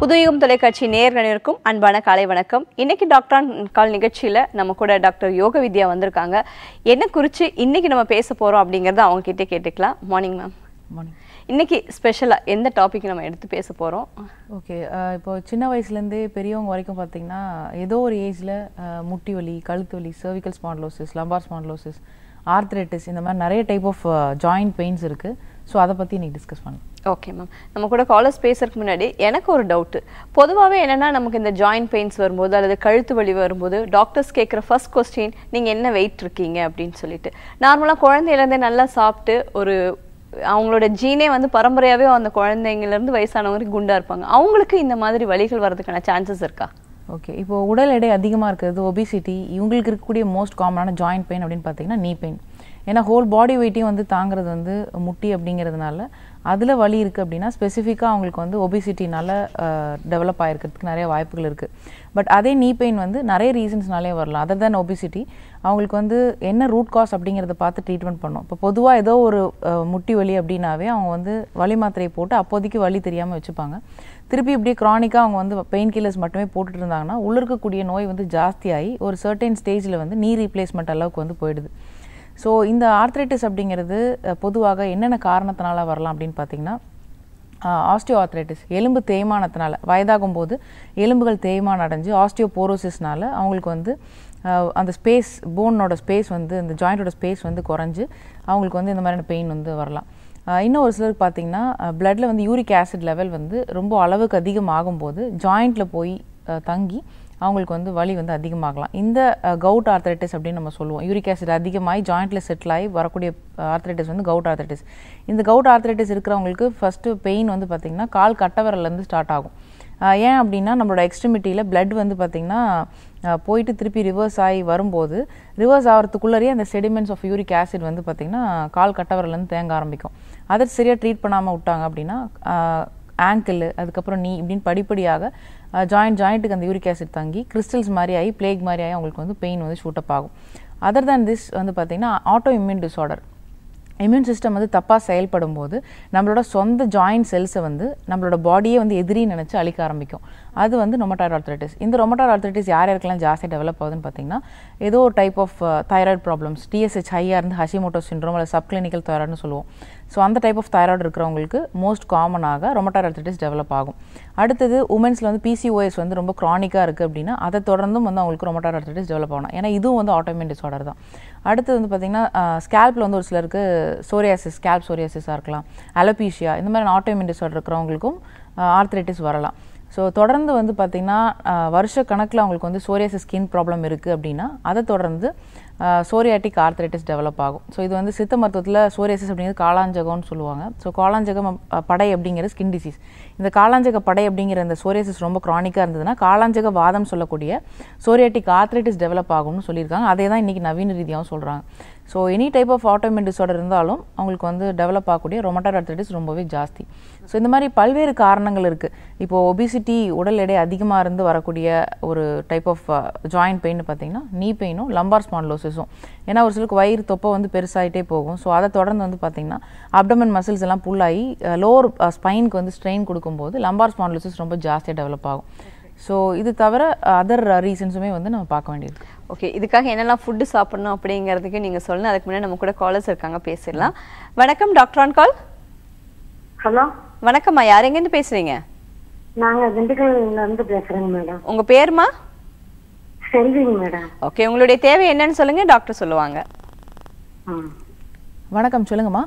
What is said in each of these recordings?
புதுயுகம் தொலைக்காட்சி நேயர்களுக்கும் அன்பான காலை வணக்கம் இன்னைக்கு டாக்டர் ஆன் கால் நிகழ்ச்சியில நம்ம கூட டாக்டர் யோக வித்யா வந்திருக்காங்க என்ன குறித்து இன்னைக்கு நம்ம பேச போறோம் அப்படிங்கறத அவங்க கிட்டே கேட்டுக்கலாம் மார்னிங் மேம் மார்னிங் இன்னைக்கு ஸ்பெஷலா எந்த டாபிக் நம்ம எடுத்து பேச போறோம் ஓகே இப்போ சின்ன வயசுலேருந்தே பெரியவங்க வரைக்கும் பார்த்தீங்கன்னா ஏதோ ஒரு ஏஜில் முட்டி வலி கழுத்து வலி cervical spondylosis lumbar spondylosis arthritis இந்த மாதிரி நிறைய டைப் ஆஃப் ஜாயிண்ட் பெயின்ஸ் இருக்குது ஸோ அதை பற்றி இன்னைக்கு டிஸ்கஸ் பண்ணலாம் ஓகே மேம் நம்ம கூட காலர்ஸ் பேசுறதுக்கு முன்னாடி எனக்கு ஒரு டவுட் பொதுவாகவே என்னன்னா நமக்கு இந்த ஜாயிண்ட் பெயின்ஸ் வரும்போது அல்லது கழுத்து வலி வரும்போது டாக்டர்ஸ் கேட்குற ஃபர்ஸ்ட் கொஸ்டின் நீங்க என்ன வெயிட் இருக்கீங்க அப்படின்னு சொல்லிட்டு நார்மலாக குழந்தையிலேருந்தே நல்லா சாப்பிட்டு ஒரு அவங்களோட ஜீனே வந்து பரம்பரையாவே அந்த குழந்தைங்கள்ல இருந்து வயசானவங்க வரைக்கும் குண்டா இருப்பாங்க அவங்களுக்கு இந்த மாதிரி வலிகள் வர்றதுக்கான சான்சஸ் இருக்கா ஓகே இப்போ உடல் எடை அதிகமாக இருக்கிறது ஒபிசிட்டி இவங்களுக்கு இருக்கக்கூடிய மோஸ்ட் காமனான ஜாயிண்ட் பெயின் அப்படின்னு பார்த்தீங்கன்னா நீ பெயின் ஏன்னா ஹோல் பாடி வெயிட்டையும் வந்து தாங்கிறது வந்து முட்டி அப்படிங்கிறதுனால அதில் வலி இருக்குது அப்படின்னா ஸ்பெசிஃபிக்காக அவங்களுக்கு வந்து ஒபிசிட்டினால டெவலப் ஆகிருக்கிறதுக்கு நிறைய வாய்ப்புகள் இருக்குது பட் அதே நீ பெயின் வந்து நிறைய ரீசன்ஸ்னாலே வரலாம் அதர் தேன் ஒபிசிட்டி அவங்களுக்கு வந்து என்ன ரூட் காஸ் அப்படிங்கிறத பார்த்து ட்ரீட்மெண்ட் பண்ணணும் இப்போ பொதுவாக ஏதோ ஒரு அஹ், முட்டி வலி அப்படின்னாவே அவங்க வந்து வலி மாத்திரையை போட்டு அப்போதைக்கு வலி தெரியாமல் வச்சுப்பாங்க திருப்பி இப்படியே க்ரானிக்காக அவங்க வந்து பெயின் கில்லர்ஸ் மட்டுமே போட்டுட்டு இருந்தாங்கன்னா உள்ள இருக்கக்கூடிய நோய் வந்து ஜாஸ்தியாகி ஒரு சர்டைன் ஸ்டேஜில் வந்து நீ ரீப்ளேஸ்மெண்ட் அளவுக்கு வந்து போயிடுது ஸோ இந்த ஆர்த்ரைட்டிஸ் அப்படிங்கிறது அஹ், பொதுவாக என்னென்ன காரணத்தினால வரலாம் அப்படின்னு பார்த்தீங்கன்னா ஆஸ்டியோ ஆர்த்ரைட்டிஸ் எலும்பு தேய்மானத்தினால வயதாகும் போது எலும்புகள் தேய்மானம் அடைஞ்சு ஆஸ்டியோபோரோசிஸ்னால அவங்களுக்கு வந்து அஹ், அந்த ஸ்பேஸ் போனோட ஸ்பேஸ் வந்து இந்த ஜாயிண்டோட ஸ்பேஸ் வந்து குறைஞ்சு அவங்களுக்கு வந்து இந்த மாதிரியான பெயின் வந்து வரலாம் அஹ், இன்னும் ஒரு சிலருக்கு பார்த்தீங்கன்னா பிளட்ல வந்து யூரிக் ஆசிட் லெவல் வந்து ரொம்ப அளவுக்கு அதிகமாகும்போது ஜாயிண்ட்ல போய் அஹ், தங்கி அவங்களுக்கு வந்து வலி வந்து அதிகமாகலாம் இந்த கவுட் ஆர்த்ரைட்டிஸ் அப்படின்னு நம்ம சொல்லுவோம் யூரிக் ஆசிட் அதிகமாகி ஜாயிண்ட்ல செட்டில் ஆகி வரக்கூடிய ஆர்த்ரைட்டிஸ் வந்து கவுட் ஆர்த்ரைட்டிஸ் இந்த கவுட் ஆர்த்ரைட்டிஸ் இருக்கிறவங்களுக்கு ஃபஸ்ட்டு பெயின் வந்து பார்த்திங்கன்னா கால் கட்டவரலேருந்து ஸ்டார்ட் ஆகும் ஆஹ் ஏன் அப்படின்னா நம்மளோட எக்ஸ்ட்ரிமிட்டியில் பிளட் வந்து பார்த்திங்கன்னா ஆஹ் போயிட்டு திருப்பி ரிவர்ஸ் ஆகி வரும்போது ரிவர்ஸ் ஆகிறதுக்குள்ளேயே அந்த செடிமெண்ட்ஸ் ஆஃப் யூரிக் ஆசிட் வந்து பார்த்திங்கன்னா கால் கட்டவரலேருந்து தேங்க ஆரம்பிக்கும் அதை சரியாக ட்ரீட் பண்ணாமல் விட்டாங்க அப்படின்னா ஆங்கிள் அதுக்கப்புறம் நீ இப்படின்னு படிப்படியாக ஜாயிண்ட் ஜாயிண்ட்டுக்கு அந்த யூரிக் ஆசிட் தங்கி கிறிஸ்டல்ஸ் மாதிரி ஆகி பிளேக் மாதிரி ஆகி அவங்களுக்கு வந்து பெயின் வந்து ஷூட்டப் ஆகும் அதர் தேன் திஸ் வந்து பார்த்திங்கன்னா autoimmune disorder immune system வந்து தப்பாக செயல்படும் போது நம்மளோட சொந்த ஜாயிண்ட் செல்ஸை வந்து நம்மளோட பாடியே வந்து எதிரின்னு நினச்சி அழிக்க ஆரம்பிக்கும் அது வந்து ரொமட்டாய்டு ஆர்த்ரைட்டிஸ் இந்த ரொமட்டாய்டு ஆர்த்ரைட்டிஸ் யார் யாருக்கெல்லாம் ஜாஸ்தி டெவலப் ஆகுதுன்னு பார்த்தீங்கன்னா ஏதோ ஒரு type of thyroid problems TSH ஹையாக இருந்து ஹசிமோட்டோ சிண்ட்ரோம் அல்லது சப்கிளினிக்கல் தைராய்டுன்னு சொல்லுவோம் ஸோ அந்த டைப் ஆஃப் தைராய்டு இருக்கிறவங்களுக்கு மோஸ்ட் காமனாக ரொமட்டாய்டு ஆர்த்ரைட்டிஸ் டெவலப் ஆகும் அடுத்தது உமன்ஸில் வந்து பிசிஓஎஸ் வந்து ரொம்ப க்ரானிக்காக இருக்குது அப்படின்னா அதை தொடர்ந்தும் வந்து அவங்களுக்கு ரொமட்டாய்டு ஆர்த்ரைட்டிஸ் டெவலப் ஆகணும் ஏன்னா இதுவும் வந்து ஆட்டோமின் டிஸார்டர் தான் அடுத்தது வந்து பார்த்திங்கன்னா ஸ்கேல்பில் வந்து ஒரு சிலருக்கு சோரியாசிஸ் ஸ்கேல்ப் சோரியாசிஸாக இருக்கலாம் அலோபீஷியா இந்த மாதிரி ஆட்டோமின் டிஸார்டர் இருக்கிறவங்களுக்கும் ஆர்த்ரைட்டிஸ் வரலாம் ஸோ தொடர்ந்து வந்து பார்த்திங்கன்னா வருஷ கணக்கில் அவங்களுக்கு வந்து சோரியாசிஸ் ஸ்கின் ப்ராப்ளம் இருக்குது அப்படின்னா அதை தொடர்ந்து சோரியாட்டிக் ஆர்த்ரைட்டிஸ் டெவலப் ஆகும் ஸோ இது வந்து சித்த மருத்துவத்தில் சோரியாசிஸ் அப்படிங்கிறது காளாஞ்சகம்னு சொல்லுவாங்க ஸோ காளாஞ்சகம் அஹ், படை அப்படிங்கிறது ஸ்கின் டிசீஸ் இந்த காளாஞ்சக படை அப்படிங்கிற இந்த சோரியாசிஸ் ரொம்ப க்ரானிக்காக இருந்ததுன்னா காளாஞ்சக வாதம் சொல்லக்கூடிய சோரியாட்டிக் ஆர்த்ரைட்டிஸ் டெவலப் ஆகும்னு சொல்லியிருக்காங்க அதே தான் இன்றைக்கி நவீன ரீதியாகவும் சொல்கிறாங்க so any type of autoimmune disorder இருந்தாலும் அவங்களுக்கு வந்து டெவலப் ஆகக்கூடிய ரொமட்டாய்டு ஆர்த்ரைட்டிஸ் ரொம்பவே ஜாஸ்தி ஸோ இந்த மாதிரி பல்வேறு காரணங்கள் இருக்குது இப்போ ஒபிசிட்டி உடல் எடை அதிகமாக இருந்து வரக்கூடிய ஒரு டைப் ஆஃப் ஜாயிண்ட் பெயின் பார்த்தீங்கன்னா நீ பெயினும் லம்பார் ஸ்பான்லோசிஸும் ஏன்னா ஒரு சிலருக்கு வயிறு தொப்பை வந்து பெருசாகிட்டே போகும் ஸோ அதை தொடர்ந்து வந்து பார்த்தீங்கன்னா அப்டமன் மசில்ஸ் எல்லாம் புல்லாகி லோவர் ஸ்பைனுக்கு வந்து ஸ்ட்ரெயின் கொடுக்கும்போது லம்பார் ஸ்பான்லோசிஸ் ரொம்ப ஜாஸ்தியாக டெவலப் ஆகும் ஸோ இது தவிர அதர் ரீசன்ஸுமே வந்து நம்ம பார்க்க வேண்டியது ஓகே இதுக்காக என்னெல்லாம் ஃபுட்டு சாப்பிடணும் அப்படிங்கிறதுக்கு நீங்க சொல்லணும் அதுக்கு முன்னாடி நம்ம கூட காலர்ஸ் இருக்காங்க பேசிடலாம் வணக்கம் டாக்டர் ஆன் கால் ஹலோ வணக்கம்மா யார் எங்கேருந்து பேசுறீங்க நாங்க திண்டுக்கல்ல இருந்து பேசுறேங்க மேடம் உங்க பேருமா செல்விங்க மேடம் ஓகே உங்களுடைய தேவை என்னன்னு சொல்லுங்க டாக்டர் சொல்லுவாங்க ம். வணக்கம் சொல்லுங்கம்மா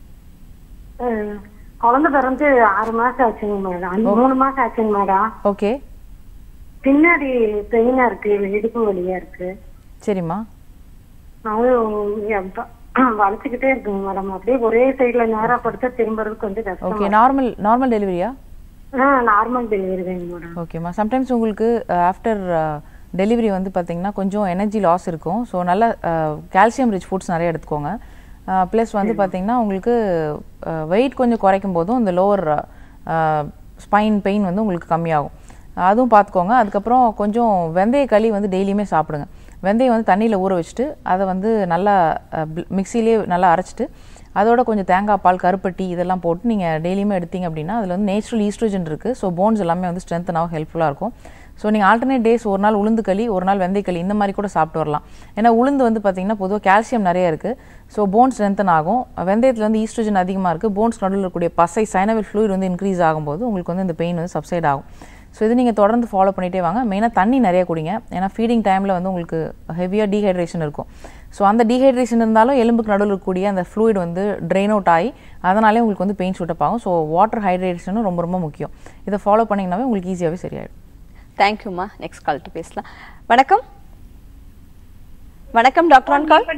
அஹ், குழந்தை பிறந்து ஆறு மாசம் ஆச்சுங்க மேடம் அஞ்சு- மூணு மாசம் ஆச்சுங்க மேடம் ஓகே பின்னாடி பெயினா இருக்கு இடுப்பு வலியா இருக்கு சரிம்மா அது எப்ப- வளைச்சுக்கிட்டே இருக்குங்க மேடம் அப்படியே ஒரே சைடுல நேரா படுத்தா திரும்புறதுக்கு கொஞ்சம் ஓகே கஷ்டம் நார்மல் நார்மல் டெலிவரியா நார்மல் டெலிவரி தாங்க மேடம் ஓகேம்மா சம்டைம்ஸ் உங்களுக்கு ஆஃப்டர் டெலிவரி வந்து பார்த்தீங்கன்னா கொஞ்சம் எனர்ஜி லாஸ் இருக்கும் ஸோ நல்ல கால்சியம் ரிச் ஃபுட்ஸ் நிறைய எடுத்துக்கோங்க ப்ளஸ் வந்து பார்த்தீங்கன்னா உங்களுக்கு வெயிட் கொஞ்சம் குறைக்கும் போதும் இந்த லோவர் ஸ்பைன் பெயின் வந்து உங்களுக்கு கம்மியாகும் அதுவும் பார்த்துக்கோங்க அதுக்கப்புறம் கொஞ்சம் வெந்தய களி வந்து டெய்லியுமே சாப்பிடுங்க வெந்தயம் வந்து தண்ணியில் ஊற வச்சுட்டு அதை வந்து நல்லா மிக்சிலே நல்லா அரைச்சிட்டு அதோட கொஞ்சம் தேங்காய் பால் கருப்பட்டி இதெல்லாம் போட்டு நீங்கள் டெய்லியுமே எடுத்தீங்க அப்படின்னா அதில் வந்து நேச்சுரல் ஈஸ்ட்ரோஜன் இருக்குது ஸோ போன்ஸ் எல்லாமே வந்து ஸ்ட்ரென்த் ஆகும் ஹெல்ப்ஃபுல்லாக இருக்கும் ஸோ நீங்கள் ஆல்டர்னேட் டேஸ் ஒரு நாள் உளுந்து களி ஒரு நாள் வெந்தயக்களி இந்த மாதிரி கூட சாப்பிட்டு வரலாம் ஏன்னா உளுந்து வந்து பார்த்தீங்கன்னா பொதுவாக கால்சியம் நிறைய இருக்குது ஸோ போன் ஸ்ட்ரென்த்தன் ஆகும் வெந்தயத்தில் வந்து ஈஸ்ட்ரோஜன் அதிகமாக இருக்குது போன்ஸ் நடுவில் இருக்கக்கூடிய பசை சைனவில் ஃப்ளூயிட் வந்து இன்க்ரீஸ் ஆகும்போது உங்களுக்கு வந்து இந்த பெயின் வந்து சப்சைட் ஆகும் ஸோ இது நீங்கள் தொடர்ந்து ஃபாலோ பண்ணிகிட்டே வாங்க மெயினாக தண்ணி நிறைய குடிங்க ஏன்னா ஃபீடிங் டைமில் வந்து உங்களுக்கு ஹெவியாக டீஹைட்ரேஷன் இருக்கும் ஸோ அந்த டீஹைட்ரேஷன் இருந்தாலும் எலும்புக்கு நடுவில் இருக்கக்கூடிய அந்த ஃப்ளூயிட் வந்து ட்ரெயின் அவுட் ஆகி அதனாலே உங்களுக்கு வந்து பெயின் ஷூட்டப் ஆகும் ஸோ வாட்டர் ஹைட்ரேஷனும் ரொம்ப ரொம்ப முக்கியம் இதை ஃபாலோ பண்ணிங்கனாவே உங்களுக்கு ஈஸியாகவே சரியாயிடும் தேங்க்யூம்மா நெக்ஸ்ட் கால்ட்டு பேசலாம் வணக்கம் வணக்கம் டாக்டர் ஆன் கால்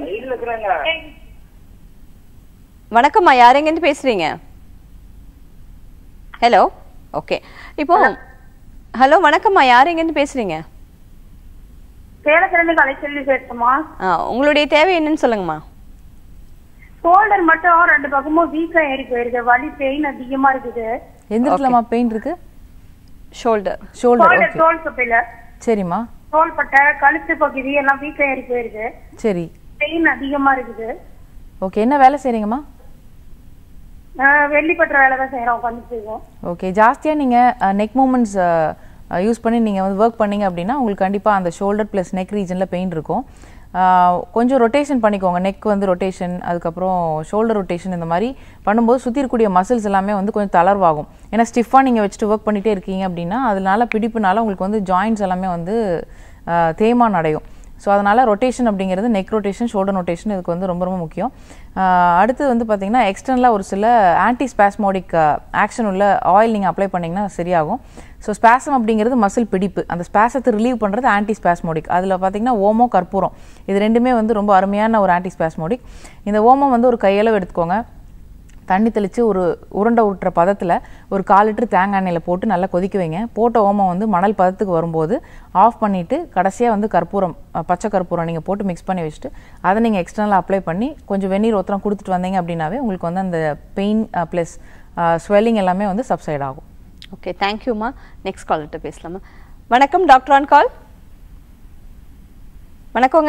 வணக்கம்மா யார் எங்கேருந்து பேசுறீங்க ஹலோ ஓகே இப்போ ஹலோ வணக்கம்மா யார் எங்கேருந்து பேசுறீங்க சேலத்துல கலைச்செல்வி பேசுமா ஆ, உங்களுடைய தேவை என்னன்னு சொல்லுங்கம்மா ஷோல்டர் மட்டும் ரெண்டு பக்கமும் வீக்கா ஏறி போயிருக்கு வலி பெயின் அதிகமா இருக்குது எந்த இடத்துலமா பெயின் இருக்கு ஷோல்டர் ஷோல்டர் ஷோல்டர் ஓகே தோல் சுப்பையில சரிம்மா தோள்பட்டை கழுத்து பகுதி எல்லாம் வீக்கா ஏறி போயிருக்கு சரி பெயின் அதிகமா இருக்குது ஓகே என்ன வேலை செய்கிறீங்கம்மா ஆஹ் வெள்ளிப்பட்ட வேலை தான் செய்யறோம் உட்காந்து செய்வோம் ஓகே ஜாஸ்தியாக நீங்கள் நெக் மூமெண்ட்ஸ் யூஸ் பண்ணி நீங்கள் வந்து ஒர்க் பண்ணீங்க அப்படின்னா உங்களுக்கு கண்டிப்பாக அந்த ஷோல்டர் ப்ளஸ் நெக் ரீஜனில் பெயின் இருக்கும் அஹ், கொஞ்சம் ரொட்டேஷன் பண்ணிக்கோங்க நெக் வந்து ரொட்டேஷன் அதுக்கப்புறம் ஷோல்டர் ரொட்டேஷன் இந்த மாதிரி பண்ணும்போது சுற்றி இருக்கக்கூடிய மசில்ஸ் எல்லாமே வந்து கொஞ்சம் தளர்வாகும் ஏன்னா ஸ்டிஃபாக நீங்கள் வச்சுட்டு ஒர்க் பண்ணிகிட்டே இருக்கீங்க அப்படின்னா அதனால பிடிப்புனால உங்களுக்கு வந்து ஜாயின்ஸ் எல்லாமே வந்து அஹ், தேய்மானம் அடையும் ஸோ அதனால் ரொட்டேஷன் அப்படிங்கிறது நெக் ரொட்டேஷன் ஷோல்டர் ரொட்டேஷன் இதுக்கு வந்து ரொம்ப ரொம்ப முக்கியம் ஆஹ் அடுத்து வந்து பார்த்தீங்கன்னா எக்ஸ்டர்னலாக ஒரு சில ஆன்டி ஸ்பாஸ்மோடிக் ஆக்ஷன் உள்ள ஆயில் நீங்கள் அப்ளை பண்ணிங்கன்னா சரியாகும் ஸோ ஸ்பாசம் அப்படிங்கிறது மசில் பிடிப்பு அந்த ஸ்பாசத்தை ரிலீவ் பண்ணுறது ஆன்டி ஸ்பாஸ்மோடிக் அதில் பார்த்தீங்கன்னா ஓமோ கற்பூரம் இது ரெண்டுமே வந்து ரொம்ப அருமையான ஒரு ஆன்டி ஸ்பாஸ்மோடிக் இந்த ஓமம் வந்து ஒரு கையளவு எடுத்துக்கோங்க தண்ணி தெளித்து ஒரு உருண்டை உருட்டுற பதத்தில் ஒரு கால் லிட்டர் தேங்காய் எண்ணெயில் போட்டு நல்லா கொதிக்க வைங்க போட்ட ஓமம் வந்து மணல் பதத்துக்கு வரும்போது ஆஃப் பண்ணிவிட்டு கடைசியாக வந்து கற்பூரம் அஹ், பச்சை கற்பூரம் நீங்கள் போட்டு மிக்ஸ் பண்ணி வச்சுட்டு அதை நீங்கள் எக்ஸ்டர்னலாக அப்ளை பண்ணி கொஞ்சம் வெந்நீர் ஒத்தரம் கொடுத்துட்டு வந்தீங்க அப்படின்னாவே உங்களுக்கு வந்து அந்த பெயின் ப்ளஸ் ஸ்வெல்லிங் எல்லாமே வந்து சப்சைட் ஆகும் ஓகே தேங்க்யூம்மா நெக்ஸ்ட் கால்கிட்ட பேசலாமா வணக்கம் டாக்டர் ஆன் கால் வணக்கங்க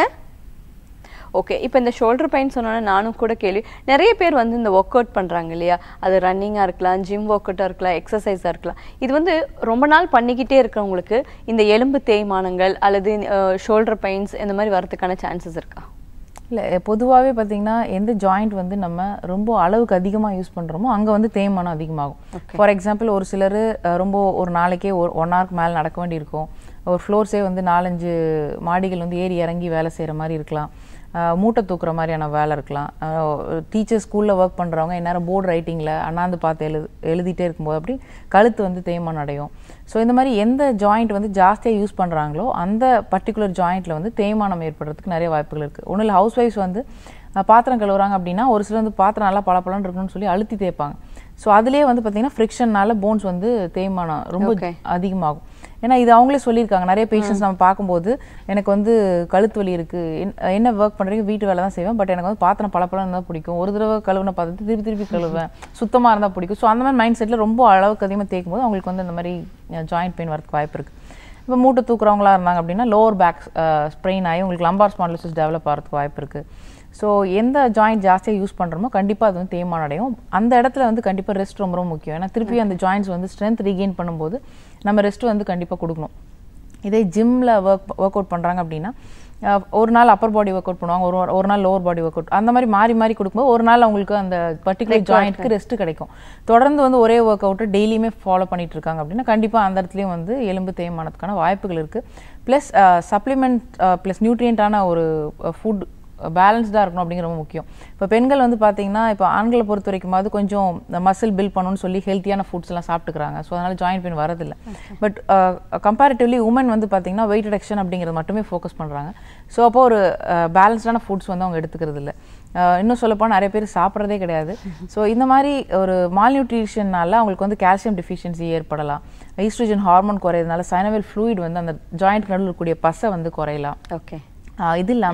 ஓகே இப்போ இந்த ஷோல்டர் பெயின் சொன்னோன்னே நானும் கூட கேள்வி நிறைய பேர் வந்து இந்த ஒர்க் அவுட் பண்ணுறாங்க இல்லையா அது ரன்னிங்காக இருக்கலாம் ஜிம் ஒர்க் அவுட்டாக இருக்கலாம் எக்ஸசைஸாக இருக்கலாம் இது வந்து ரொம்ப நாள் பண்ணிக்கிட்டே இருக்கிறவங்களுக்கு இந்த எலும்பு தேய்மானங்கள் அல்லது ஷோல்டர் பெயின்ஸ் இந்த மாதிரி வரதுக்கான சான்சஸ் இருக்கா இல்லை பொதுவாகவே பார்த்தீங்கன்னா எந்த ஜாயிண்ட் வந்து நம்ம ரொம்ப அளவுக்கு அதிகமாக யூஸ் பண்ணுறோமோ அங்கே வந்து தேய்மானம் அதிகமாகும் ஃபார் எக்ஸாம்பிள் ஒரு சிலர் அஹ், ரொம்ப ஒரு நாளைக்கே ஒரு ஒன் ஹவருக்கு மேலே நடக்க வேண்டியிருக்கும் ஒரு ஃப்ளோர்ஸே வந்து நாலஞ்சு மாடிகள் வந்து ஏறி இறங்கி வேலை செய்கிற மாதிரி இருக்கலாம் அஹ், மூட்டை தூக்குற மாதிரியான வேலை இருக்கலாம் டீச்சர் ஸ்கூலில் ஒர்க் பண்ணுறவங்க இந்நேரம் போர்டு ரைட்டிங்கில் அண்ணாந்து பார்த்து எழுது எழுதிட்டே இருக்கும்போது அப்படி கழுத்து வந்து தேய்மானம் அடையும் ஸோ இந்த மாதிரி எந்த ஜாயிண்ட் வந்து ஜாஸ்தியாக யூஸ் பண்ணுறாங்களோ அந்த பர்டிகுலர் ஜாயிண்ட்டில் வந்து தேய்மானம் ஏற்படுறதுக்கு நிறைய வாய்ப்புகள் இருக்குது ஒன்றும் இல்லை ஹவுஸ் ஒய்ஃப்ஸ் வந்து அஹ், பாத்திரம் கழுவுறாங்க அப்படின்னா ஒரு சிலர் வந்து பாத்திரம் நல்லா பளபளன்னு இருக்கணும்னு சொல்லி அழுத்தி தேய்ப்பாங்க ஸோ அதுலேயே வந்து பார்த்தீங்கன்னா ஃப்ரிக்ஷன்னால போன்ஸ் வந்து தேய்மானம் ரொம்ப Okay. அதிகமாகும் ஏன்னா இது அவங்களே சொல்லியிருக்காங்க நிறைய பேஷண்ட்ஸ் நம்ம பார்க்கும்போது எனக்கு வந்து கழுத்து வலி இருக்கு என்- என்ன ஒர்க் பண்றீங்க வீட்டு வேலை தான் செய்வேன் பட் எனக்கு வந்து பாத்திரம் பளபளன்னு தான் பிடிக்கும் ஒரு தடவை கழுவுன பாத்திரத்தை திருப்பி திருப்பி கழுவேன் சுத்தமா இருந்தா பிடிக்கும் ஸோ அந்த மாதிரி மைண்ட் செட்ல ரொம்ப அளவுக்கு அதிகமாக தேய்க்கும் போது அவங்களுக்கு வந்து இந்த மாதிரி ஜாயிண்ட் பெயின் வரதுக்கு வாய்ப்பு இருக்கு இப்போ மூட்டை தூக்குறவங்களா இருந்தாங்க அப்படின்னா லோவர் பேக் ஸ்ப்ரெயின் ஆகி உங்களுக்கு லம்பார் ஸ்பான்லிசிஸ் டெவலப் ஆகிறதுக்கு வாய்ப்பு இருக்கு ஸோ எந்த ஜாயிண்ட் ஜாஸ்தியாக யூஸ் பண்ணுறோமோ கண்டிப்பாக அது வந்து தேய்மானம் அடையும் அந்த இடத்துல வந்து கண்டிப்பாக ரெஸ்ட் ரொம்ப ரொம்ப முக்கியம் ஏன்னா திருப்பி அந்த ஜாயின்ஸ் வந்து ஸ்ட்ரென்த் ரீகெயின் பண்ணும்போது நம்ம ரெஸ்ட் வந்து கண்டிப்பாக கொடுக்கணும் இதே ஜிம்மில் ஒர்க் ஒர்க் அவுட் பண்ணுறாங்க அப்படின்னா அஹ், ஒரு நாள் அப்பர் பாடி ஒர்க் அவுட் பண்ணுவாங்க ஒரு ஒரு நாள் லோவர் பாடி ஒர்க் அவுட் அந்த மாதிரி மாறி மாறி கொடுக்கும்போது ஒரு நாள் அவங்களுக்கு அந்த பர்டிகுலர் ஜாயிண்ட்க்கு ரெஸ்ட் கிடைக்கும் தொடர்ந்து வந்து ஒரே ஒர்க் அவுட்டை டெய்லியுமே ஃபாலோ பண்ணிட்டு இருக்காங்க அப்படின்னா கண்டிப்பாக அந்த இடத்துலையும் வந்து எலும்பு தேய்மானத்துக்கான வாய்ப்புகள் இருக்குது ப்ளஸ் சப்ளிமெண்ட் ப்ளஸ் நியூட்ரியண்ட்டான ஒரு ஃபுட் பேலன்ஸ்டாக இருக்கணும் அப்படிங்கிற ரொம்ப முக்கியம் இப்போ பெண்கள் வந்து பார்த்தீங்கன்னா இப்போ ஆண்களை பொறுத்த வரைக்குமாவது கொஞ்சம் மசில் பில்ட் பண்ணணும்னு சொல்லி ஹெல்த்தியான ஃபுட்ஸ் எல்லாம் சாப்பிட்டுக்கிறாங்க ஸோ அதனால ஜாயிண்ட் பெயின் வரதில்லை பட் கம்பேரிட்டிவ்லி உமன் வந்து பார்த்தீங்கன்னா வெயிட் ரிடக்ஷன் அப்படிங்கிறது மட்டுமே ஃபோக்கஸ் பண்ணுறாங்க ஸோ அப்போ ஒரு பேலன்ஸ்டான ஃபுட்ஸ் வந்து அவங்க எடுத்துக்கிறது இல்லை அஹ் இன்னும் சொல்லப்போனால் நிறைய பேர் சாப்பிட்றதே கிடையாது ஸோ இந்த மாதிரி ஒரு மால்நியூட்ரிஷன்னால அவங்களுக்கு வந்து கால்சியம் டெஃபிஷியன்சி ஏற்படலாம் ஈஸ்ட்ரோஜன் ஹார்மோன் குறையிறதுனால சைனவெல் ஃப்ளூயிட் வந்து அந்த ஜாயிண்ட் நடுவில் இருக்கக்கூடிய பசை வந்து குறையலாம் ஓகே ஆஹ் இது இல்லாமல்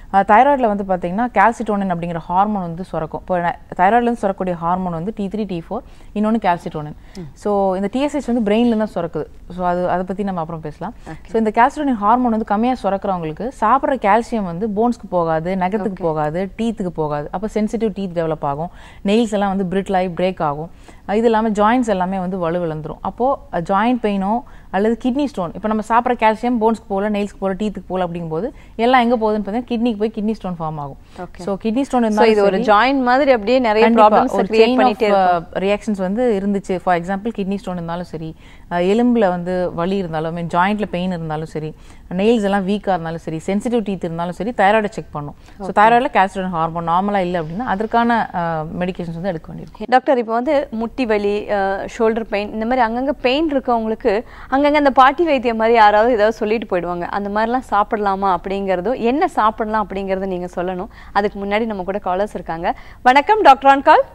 தைராய்டில் வந்து பார்த்தீங்கன்னா கால்சிட்டோனின் அப்படிங்கிற ஹார்மோன் வந்து சுரக்கும் இப்போ தைராய்ட்லேருந்து சுரக்கக்கூடிய ஹார்மோன் வந்து டி த்ரீ டி ஃபோர் இன்னொன்று கால்சிட்டோனின் ஸோ இந்த டிஎஸ்ஹெச் வந்து பிரெயின்ல தான் சுரக்குது ஸோ அது அதை பற்றி நம்ம அப்புறம் பேசலாம் ஸோ இந்த கால்சிட்டோனின் ஹார்மோன் வந்து கம்மியாக சுரக்கிறவங்களுக்கு சாப்பிட்ற கால்சியம் வந்து போன்ஸ்க்கு போகாது நகத்துக்கு போகாது டீத்துக்கு போகாது அப்போ சென்சிட்டிவ் டீத் டெவலப் ஆகும் நெயில்ஸ் எல்லாம் வந்து பிரிட்டில் ஆகி பிரேக் ஆகும் இது இல்லாமல் ஜாயின்ஸ் எல்லாமே வந்து வலுவிழந்துரும் அப்போது ஜாயிண்ட் பெயினோ அல்லது கிட்னி ஸ்டோன் இப்போ நம்ம சாப்பிட்ற கால்சியம் போன்ஸ்க்கு போகல நெயில்ஸ்க்கு போகல டீத்துக்கு போகல அப்படிங்கும்போது எல்லாம் எங்கே போகுதுன்னு பார்த்தீங்கன்னா கிட்னிக்கு போய் கிட்னி ஸ்டோன் ஃபார்ம் ஆகும் ஸோ கிட்னி ஸ்டோன் ஸோ இது ஒரு ஜாயின் மாதிரி அப்படியே நிறைய ப்ராப்ளம்ஸ் கிரியேட் பண்ணிட்டே இருக்கும் ரியாக்ஷன்ஸ் வந்து இருந்துச்சு ஃபார் எக்ஸாம்பிள் கிட்னி ஸ்டோன் இருந்தாலும் சரி அஹ் எலும்புல வந்து வலி இருந்தாலும் மீன் ஜாயிண்ட்ல பெயின் இருந்தாலும் சரி நெயில்ஸ் எல்லாம் வீக்காக இருந்தாலும் சரி சென்சிட்டிவ் டீத் இருந்தாலும் சரி தைராய்டை செக் பண்ணும் ஸோ தைராய்டில் கால்சியம் ஹார்மோன் நார்மலாக இல்லை அப்படின்னா அதற்கான மெடிகேஷன்ஸ் வந்து எடுக்க வேண்டியிருக்கும் டாக்டர் இப்போ வந்து முட்டி வலி ஷோல்டர் பெயின் இந்த மாதிரி அங்கங்க பெயின் இருக்கவங்களுக்கு அங்கங்க அந்த பாட்டி வைத்தியம் மாதிரி யாராவது ஏதாவது சொல்லிட்டு போயிடுவாங்க அந்த மாதிரிலாம் சாப்பிடலாமா அப்படிங்கிறதும் என்ன சாப்பிடலாம் அப்படிங்கறத நீங்க சொல்லணும் அதுக்கு முன்னாடி நம்ம கூட காலர்ஸ் இருக்காங்க வணக்கம் doctor on call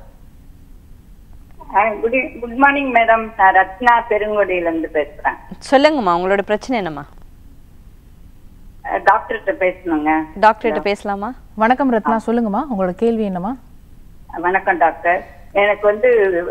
good good morning madam நான் ரத்னா பெருங்குடியில இருந்து பேசுறேன் சொல்லுங்கம்மா உங்களோட பிரச்சனை என்னம்மா அஹ் டாக்டர்கிட்ட பேசணுங்க டாக்டர்கிட்ட பேசலாமா வணக்கம் ரத்னா சொல்லுங்கம்மா உங்களோட கேள்வி என்னம்மா வணக்கம் டாக்டர் எனக்கு வந்து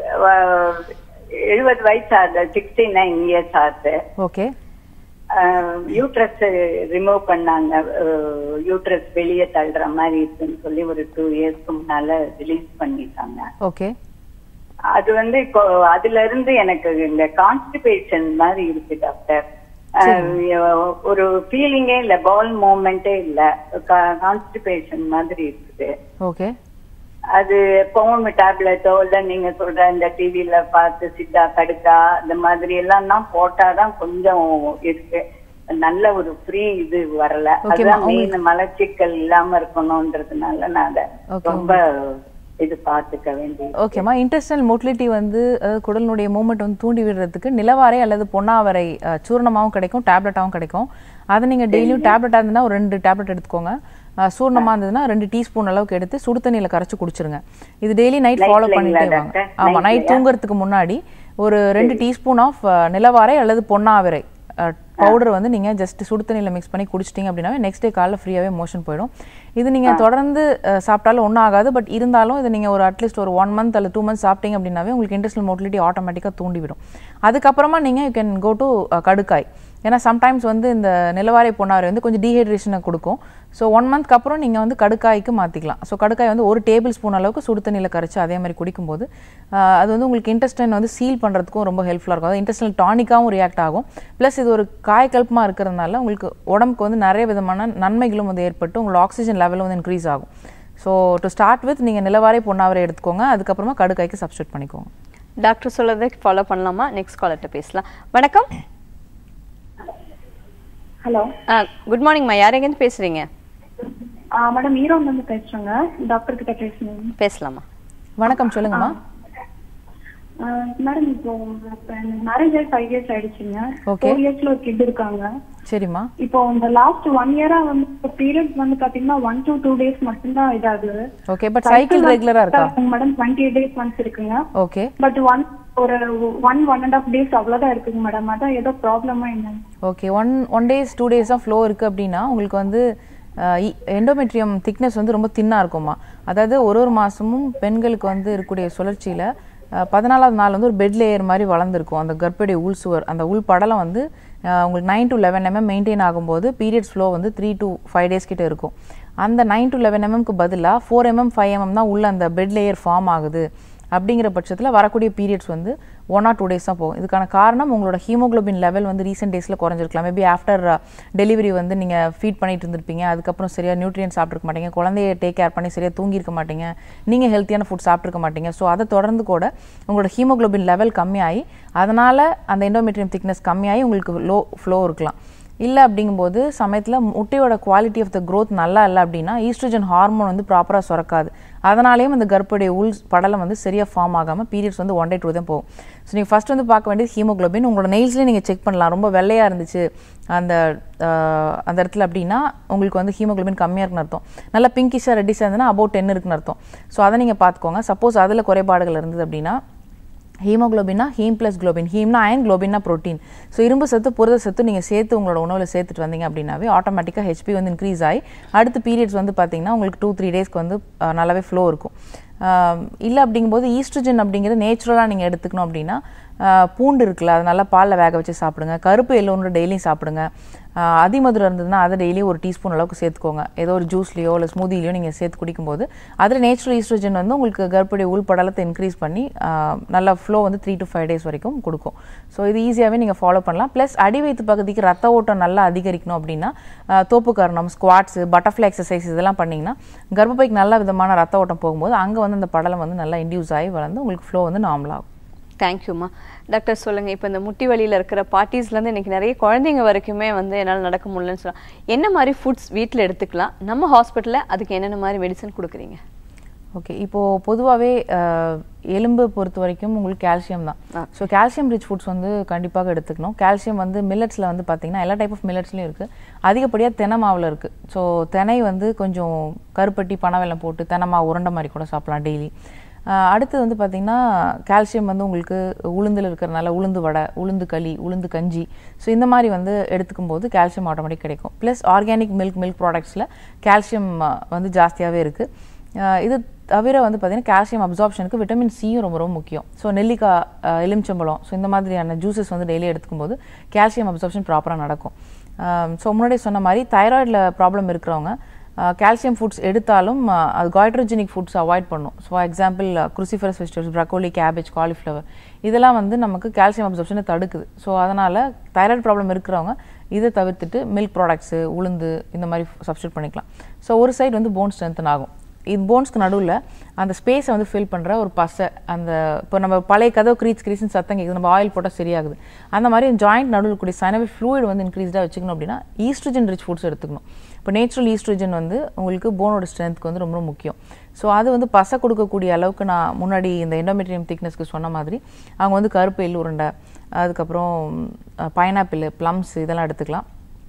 எழுபது வயசு ஆகுது சிக்ஸ்டி நைன் இயர்ஸ் ஆகுது ஓகே யூட்ரஸ் ரிமூவ் பண்ணாங்க யூட்ரஸ் வெளியே தள்ளுற மாதிரி இருக்குன்னு சொல்லி ஒரு டூ இயர்ஸ்க்கு முன்னால ரிலீஸ் பண்ணிட்டாங்க ஓகே அது வந்து இப்போ அதுல இருந்து எனக்கு இந்த கான்ஸ்டிபேஷன் மாதிரி இருக்கு டாக்டர் அஹ் ஒரு ஃபீலிங்கே இல்ல பால் மூமெண்டே இல்ல கான்ஸ்டிபேஷன் மாதிரி இருக்குது ஓகே அது எப்பவும் டேப்லெட்டோ இல்ல நீங்க சொல்ற இந்த டிவில பார்த்து சித்தா கடுக்கா இந்த மாதிரி எல்லாம் தான் போட்டாதான் கொஞ்சம் இருக்கு நல்ல ஒரு ஃப்ரீ இது வரல Okay, அதான் ma, மெயின் மலச்சிக்கல் இல்லாம இருக்கணும்ன்றதுனால நான் அதை Okay, ரொம்ப இது பார்த்துக்க வேண்டியது ஓகேம்மா இன்டெஸ்டல் மோட்டிலிட்டி வந்து அதாவது குடலினுடைய மூமெண்ட் வந்து தூண்டி விடுறதுக்கு நிலவாரை அல்லது பொன்னாவரை அஹ், சூர்ணமாவும் கிடைக்கும் டேப்லெட்டாகவும் கிடைக்கும் அதை நீங்கள் டெய்லியும் டேப்லெட்டாக இருந்ததுன்னா ஒரு ரெண்டு டேப்லெட் எடுத்துக்கோங்க அஹ், சூர்ணமா இருந்ததுன்னா ரெண்டு டீஸ்பூன் அளவுக்கு எடுத்து சுடு தண்ணியில் கரைச்சு குடிச்சிருங்க இது டெய்லி நைட் ஃபாலோ Nightலங்களா பண்ணிட்டே வாங்க doctor? ஆமாம் நைட் Nightலயா? தூங்குறதுக்கு முன்னாடி ஒரு ரெண்டு டீஸ்பூன் ஆஃப் நிலவாரை அல்லது பொன்னாவரை பவுடர் வந்து நீங்கள் ஜஸ்ட் சுடு தண்ணியில் மிக்ஸ் பண்ணி குடிச்சிட்டிங்க அப்படின்னாவே நெக்ஸ்ட் டே காலைல ஃப்ரீயாகவே மோஷன் போயிடும் இது நீங்கள் தொடர்ந்து அஹ், சாப்பிட்டாலும் ஒன்றும் ஆகாது பட் இருந்தாலும் இது நீங்கள் ஒரு அட்லீஸ்ட் ஒரு ஒன் மந்த் அல்லது டூ மந்த்ஸ் சாப்பிட்டீங்க அப்படின்னாவே உங்களுக்கு இன்டெஸ்டல் மோட்டிலிட்டி ஆட்டோமேட்டிக்காக தூண்டிவிடும் அதுக்கப்புறமா நீங்கள் யூ கேன் கோ டு கடுக்காய் ஏன்னா சம்டைம்ஸ் வந்து இந்த நிலவாரை பொன்னாரை வந்து கொஞ்சம் டீஹைட்ரேஷனை கொடுக்கும் ஸோ ஒன் மந்த்க்கு அப்புறம் நீங்கள் வந்து கடுக்காய்க்கு மாற்றிக்கலாம் ஸோ கடுக்காய் வந்து ஒரு டேபிள் ஸ்பூன் அளவுக்கு சுடு தண்ணியில் கரைச்சி அதே மாதிரி குடிக்கும்போது ஆஹ், அது வந்து உங்களுக்கு இன்டெஸ்டைன் வந்து சீல் பண்ணுறதுக்கும் ரொம்ப ஹெல்ப்ஃபுல்லாக இருக்கும் அதாவது இன்டெஸ்டல் டானிக்காகவும் ரியாக்ட் ஆகும் ப்ளஸ் இது ஒரு காயக்கல்பமாக இருக்கிறதுனால உங்களுக்கு உடம்புக்கு வந்து நிறைய விதமான நன்மைகளும் வந்து ஏற்பட்டு உங்களோட ஆக்சிஜன் லெவலும் வந்து இன்க்ரீஸ் ஆகும் ஸோ டு ஸ்டார்ட் வித் நீங்கள் நிலவாரை பொன்னாவரை எடுத்துக்கோங்க அதுக்கப்புறமா கடுக்காய்க்கு சப்ஸ்டியூட் பண்ணிக்கோங்க டாக்டர் சொல்றதை ஃபாலோ பண்ணலாமா நெக்ஸ்ட் காலர்கிட்ட பேசலாம் வணக்கம் ஹலோ குட் மார்னிங்மா யார் எங்கேருந்து பேசுறீங்க மேடம் ஈரோட்ல இருந்து பேசுறேங்க டாக்டர் கிட்ட பேசணும் பேசலாமா வணக்கம் சொல்லுங்கம்மா மேடம் இப்போ மேரேஜ் ஆகி ஃபைவ் இயர்ஸ் ஆயிடுச்சுங்க Okay. ஃபோர் இயர்ஸ்ல ஒரு கிட் இருக்காங்க சரிம்மா இப்போ இந்த லாஸ்ட் ஒன் இயரா வந்து பீரியட் வந்து பாத்தீங்கன்னா ஒன் to டூ டேஸ் மட்டும்தான் இதாகுது ஓகே பட் சைக்கிள் ரெகுலராக இருக்கா madam twenty eight days once இருக்குங்க ஓகே பட் ஒன் ஒரு one one and half days அவ்வளவுதான் இருக்குங்க மேடம் அதான் ஏதோ ப்ராப்ளமா என்ன okay one one days two days தான் ஃப்ளோ இருக்குது அப்படின்னா உங்களுக்கு வந்து எண்டோமெட்ரியம் திக்னஸ் வந்து ரொம்ப தின்னாக இருக்குமா அதாவது ஒரு ஒரு மாதமும் பெண்களுக்கு வந்து இருக்கக்கூடிய சுழற்சியில் பதினாலாவது நாள் வந்து ஒரு பெட் லேயர் மாதிரி வளர்ந்துருக்கும் அந்த கர்ப்படைய உள் சுவர் அந்த உள் படலம் வந்து அஹ், உங்களுக்கு nine to eleven mm maintain ஆகும்போது பீரியட்ஸ் ஃப்ளோ வந்து த்ரீ டு ஃபைவ் டேஸ் கிட்ட இருக்கும் அந்த நைன் டு லெவன் எம்எம்க்கு பதிலாக ஃபோர் எம்எம் ஃபைவ் எம்எம் தான் உள்ள அந்த பெட் லேயர் ஃபார்ம் ஆகுது அப்படிங்கிற பட்சத்தில் வரக்கூடிய பீரியட்ஸ் வந்து ஒன் ஆர் டூ டேஸ் தான் போகும் இதுக்கான காரணம் உங்களோட ஹீமோகுளோபின் லெவல் வந்து ரீசெண்ட் டேஸில் குறைஞ்சிருக்கலாம் மேபி ஆஃப்டர் டெலிவரி வந்து நீங்கள் ஃபீட் பண்ணிட்டு இருந்திருப்பீங்க அதுக்கப்புறம் சரியாக நியூட்ரியன் சாப்பிட்ருக்க மாட்டீங்க குழந்தைய டேக் கேர் பண்ணி சரியாக தூங்கியிருக்க மாட்டீங்க நீங்கள் ஹெல்த்தியான ஃபுட் சாப்பிட்ருக்க மாட்டீங்க ஸோ அதை தொடர்ந்து கூட உங்களோட ஹீமோகுளோபின் லெவல் கம்மியாகி அதனால் அந்த எண்டோமெட்ரியம் திக்னஸ் கம்மியாகி உங்களுக்கு லோ ஃப்ளோ இருக்கலாம் இல்லை அப்படிங்கும்போது சமயத்தில் முட்டையோட குவாலிட்டி ஆஃப் த growth நல்லா இல்லை அப்படின்னா ஈஸ்ட்ரஜன் ஹார்மோன் வந்து ப்ராப்பராக சுரக்காது அதனாலேயும் அந்த கர்ப்படைய உள் படலம் வந்து சரியாக ஃபார்ம் ஆகாமல் பீரியட்ஸ் வந்து ஒன் டே டூ தான் போகும் ஸோ நீங்கள் ஃபஸ்ட் வந்து பார்க்க வேண்டியது ஹீமோகுளோபின் உங்களோட நெயில்ஸ்லேயே நீங்கள் செக் பண்ணலாம் ரொம்ப வெள்ளையாக இருந்துச்சு அந்த ஆஹ், அந்த இடத்துல அப்படின்னா உங்களுக்கு வந்து ஹீமோகுளோபின் கம்மியாக இருக்குன்னு அர்த்தம் நல்லா பிங்கிஷாக ரெட்டிஷாக இருந்ததுன்னா அபவுட் டென் இருக்குன்னு அர்த்தம் ஸோ அதை நீங்கள் பார்த்துக்கோங்க சப்போஸ் அதில் குறைபாடுகள் இருந்தது அப்படின்னா ஹீமோகுளோபின்னா ஹீம் ப்ளஸ் குளோபின் ஹீம்னா அயன் குளோபின்னா ப்ரோட்டீன் ஸோ இரும்பு சத்து புரத சத்து நீங்கள் சேர்த்து உங்களோட உணவில் சேர்த்துட்டு வந்தீங்க அப்படின்னாவே ஆட்டோமேட்டிக்காக ஹெச்பி வந்து இன்க்ரீஸ் ஆகி அடுத்த பீரியட்ஸ் வந்து பார்த்தீங்கன்னா உங்களுக்கு டூ த்ரீ டேஸ்க்கு வந்து அஹ், நல்லாவே ஃப்ளோ இருக்கும் இல்லை அப்படிங்கும்போது ஈஸ்ட்ரஜன் அப்படிங்கிறது நேச்சுரலாக நீங்கள் எடுத்துக்கணும் அப்படின்னா ஆஹ், பூண்டு இருக்குல்ல அது நல்லா பாலில் வேக வச்சு சாப்பிடுங்க கருப்பு எல்லோன்னு டெய்லியும் சாப்பிடுங்க ஆஹ், அதிமதுரம் இருந்ததுன்னா அதை டெய்லியும் ஒரு டீஸ்பூன் அளவுக்கு சேர்த்துக்கோங்க ஏதோ ஒரு ஜூஸ்லையோ இல்லை ஸ்மூதிலையோ நீங்கள் சேர்த்து குடிக்கும்போது அதில் நேச்சுரல் ஈஸ்ட்ரஜன் வந்து உங்களுக்கு கர்ப்படைய உள்படலத்தை இன்க்ரீஸ் பண்ணி ஆஹ், நல்ல ஃப்ளோ வந்து த்ரீ டு ஃபைவ் டேஸ் வரைக்கும் கொடுக்கும் ஸோ இது ஈஸியாகவே நீங்கள் ஃபாலோ பண்ணலாம் ப்ளஸ் அடிவயிற்று பகுதிக்கு ரத்த ஓட்டம் நல்லா அதிகரிக்கணும் அப்படின்னா ஆஹ், தோப்பு கரணம் ஸ்குவாட்ஸு பட்டர்ஃப்ளை எக்ஸசைஸ் இதெல்லாம் பண்ணிங்கன்னா கர்ப்பப்பைக்கு நல்ல விதமான ரத்த ஓட்டம் போகும்போது அங்கே வந்து அந்த படலம் வந்து நல்லா இன்டியூஸ் ஆகி வளர்ந்து உங்களுக்கு ஃப்ளோ வந்து நார்மல் ஆகும் தேங்க்யூம்மா டாக்டர் சொல்லுங்க இப்போ இந்த முட்டி வலியில் இருக்கிற பார்ட்டிஸ்லேருந்து இன்னைக்கு நிறைய குழந்தைங்க வரைக்குமே வந்து என்னால் நடக்க முடியலன்னு சொல்லலாம் என்ன மாதிரி ஃபுட்ஸ் வீட்டில் எடுத்துக்கலாம் நம்ம ஹாஸ்பிட்டலில் அதுக்கு என்னென்ன மாதிரி மெடிசன் கொடுக்குறீங்க ஓகே இப்போது பொதுவாகவே எலும்பு பொறுத்த வரைக்கும் உங்களுக்கு கால்சியம் தான் ஸோ கால்சியம் ரிச் ஃபுட்ஸ் வந்து கண்டிப்பாக எடுத்துக்கணும் கால்சியம் வந்து மில்லட்ஸில் வந்து பார்த்தீங்கன்னா எல்லா டைப் ஆஃப் மில்லட்ஸ்லையும் இருக்குது அதிகப்படியாக தெனை மாவில் இருக்குது ஸோ தினை வந்து கொஞ்சம் கருப்பட்டி பனவெல்லம் போட்டு தெனை மாவு உருண்டை மாதிரி கூட சாப்பிடலாம் டெய்லி அடுத்து வந்து பார்த்தீங்கன்னா கால்சியம் வந்து உங்களுக்கு உளுந்தில் இருக்கிறனால உளுந்து வடை உளுந்து களி உளுந்து கஞ்சி ஸோ இந்த மாதிரி வந்து எடுத்துக்கும் போது கால்சியம் ஆட்டோமேட்டிக் கிடைக்கும் ப்ளஸ் ஆர்கானிக் மில்க் மில்க் ப்ராடக்ட்ஸில் கால்சியம் வந்து ஜாஸ்தியாகவே இருக்குது இது தவிர வந்து பார்த்தீங்கன்னா கால்சியம் அப்சார்ப்ஷனுக்கு விட்டமின் சியும் ரொம்ப ரொம்ப முக்கியம் ஸோ நெல்லிக்காய் அஹ், எலுமிச்சம்பழம் ஸோ இந்த மாதிரியான ஜூஸஸ் வந்து டெய்லி எடுத்துக்கும் போது கால்சியம் அப்சார்ப்ஷன் ப்ராப்பராக நடக்கும் ஸோ முன்னாடியே சொன்ன மாதிரி தைராய்டில் ப்ராப்ளம் இருக்கிறவங்க கால்சியம் ஃபுட்ஸ் எடுத்தாலும் அஹ், அது காய்ட்ரோஜெனிக் ஃபுட்ஸ் அவாய்ட் பண்ணும் so for example cruciferous vegetables broccoli cabbage cauliflower இதெல்லாம் வந்து நமக்கு கால்சியம் அப்சர்ப்ஷனை தடுக்குது ஸோ அதனால் தைராய்டு ப்ராப்ளம் இருக்கிறவங்க இதை தவிர்த்துட்டு மில்க் ப்ராடக்ட்ஸு உளுந்து இந்த மாதிரி சப்ஸ்டியூட் பண்ணிக்கலாம் ஸோ ஒரு சைடு வந்து போன் ஸ்ட்ரென்த்தன் ஆகும் இது போன்ஸ்க்கு நடுவில் அந்த ஸ்பேஸை வந்து ஃபில் பண்ணுற ஒரு பசை அந்த இப்போ நம்ம பழைய கதவு க்ரீச் க்ரீச்னு சத்தம் கேட்குது நம்ம ஆயில் போட்டால் சரியாகுது அந்த மாதிரி ஜாயிண்ட் நடுவில் கூடிய சைனவி ஃப்ளூயிட் வந்து இன்க்ரீஸ்டாக வச்சுக்கணும் அப்படின்னா ஈஸ்ட்ரஜன் ரிச் ஃபுட்ஸ் எடுத்துக்கணும் இப்போ நேச்சுரல் ஈஸ்ட்ரஜன் வந்து உங்களுக்கு போனோட ஸ்ட்ரென்த்துக்கு வந்து ரொம்ப ரொம்ப முக்கியம் ஸோ அது வந்து பசை கொடுக்கக்கூடிய அளவுக்கு நான் முன்னாடி இந்த எண்டோமெட்ரியம் திக்னஸ்க்கு சொன்ன மாதிரி அவங்க வந்து கருப்பு எள்ளு உருண்டை அதுக்கப்புறம் பைனாப்பிள் ப்ளம்ஸ் இதெல்லாம் எடுத்துக்கலாம்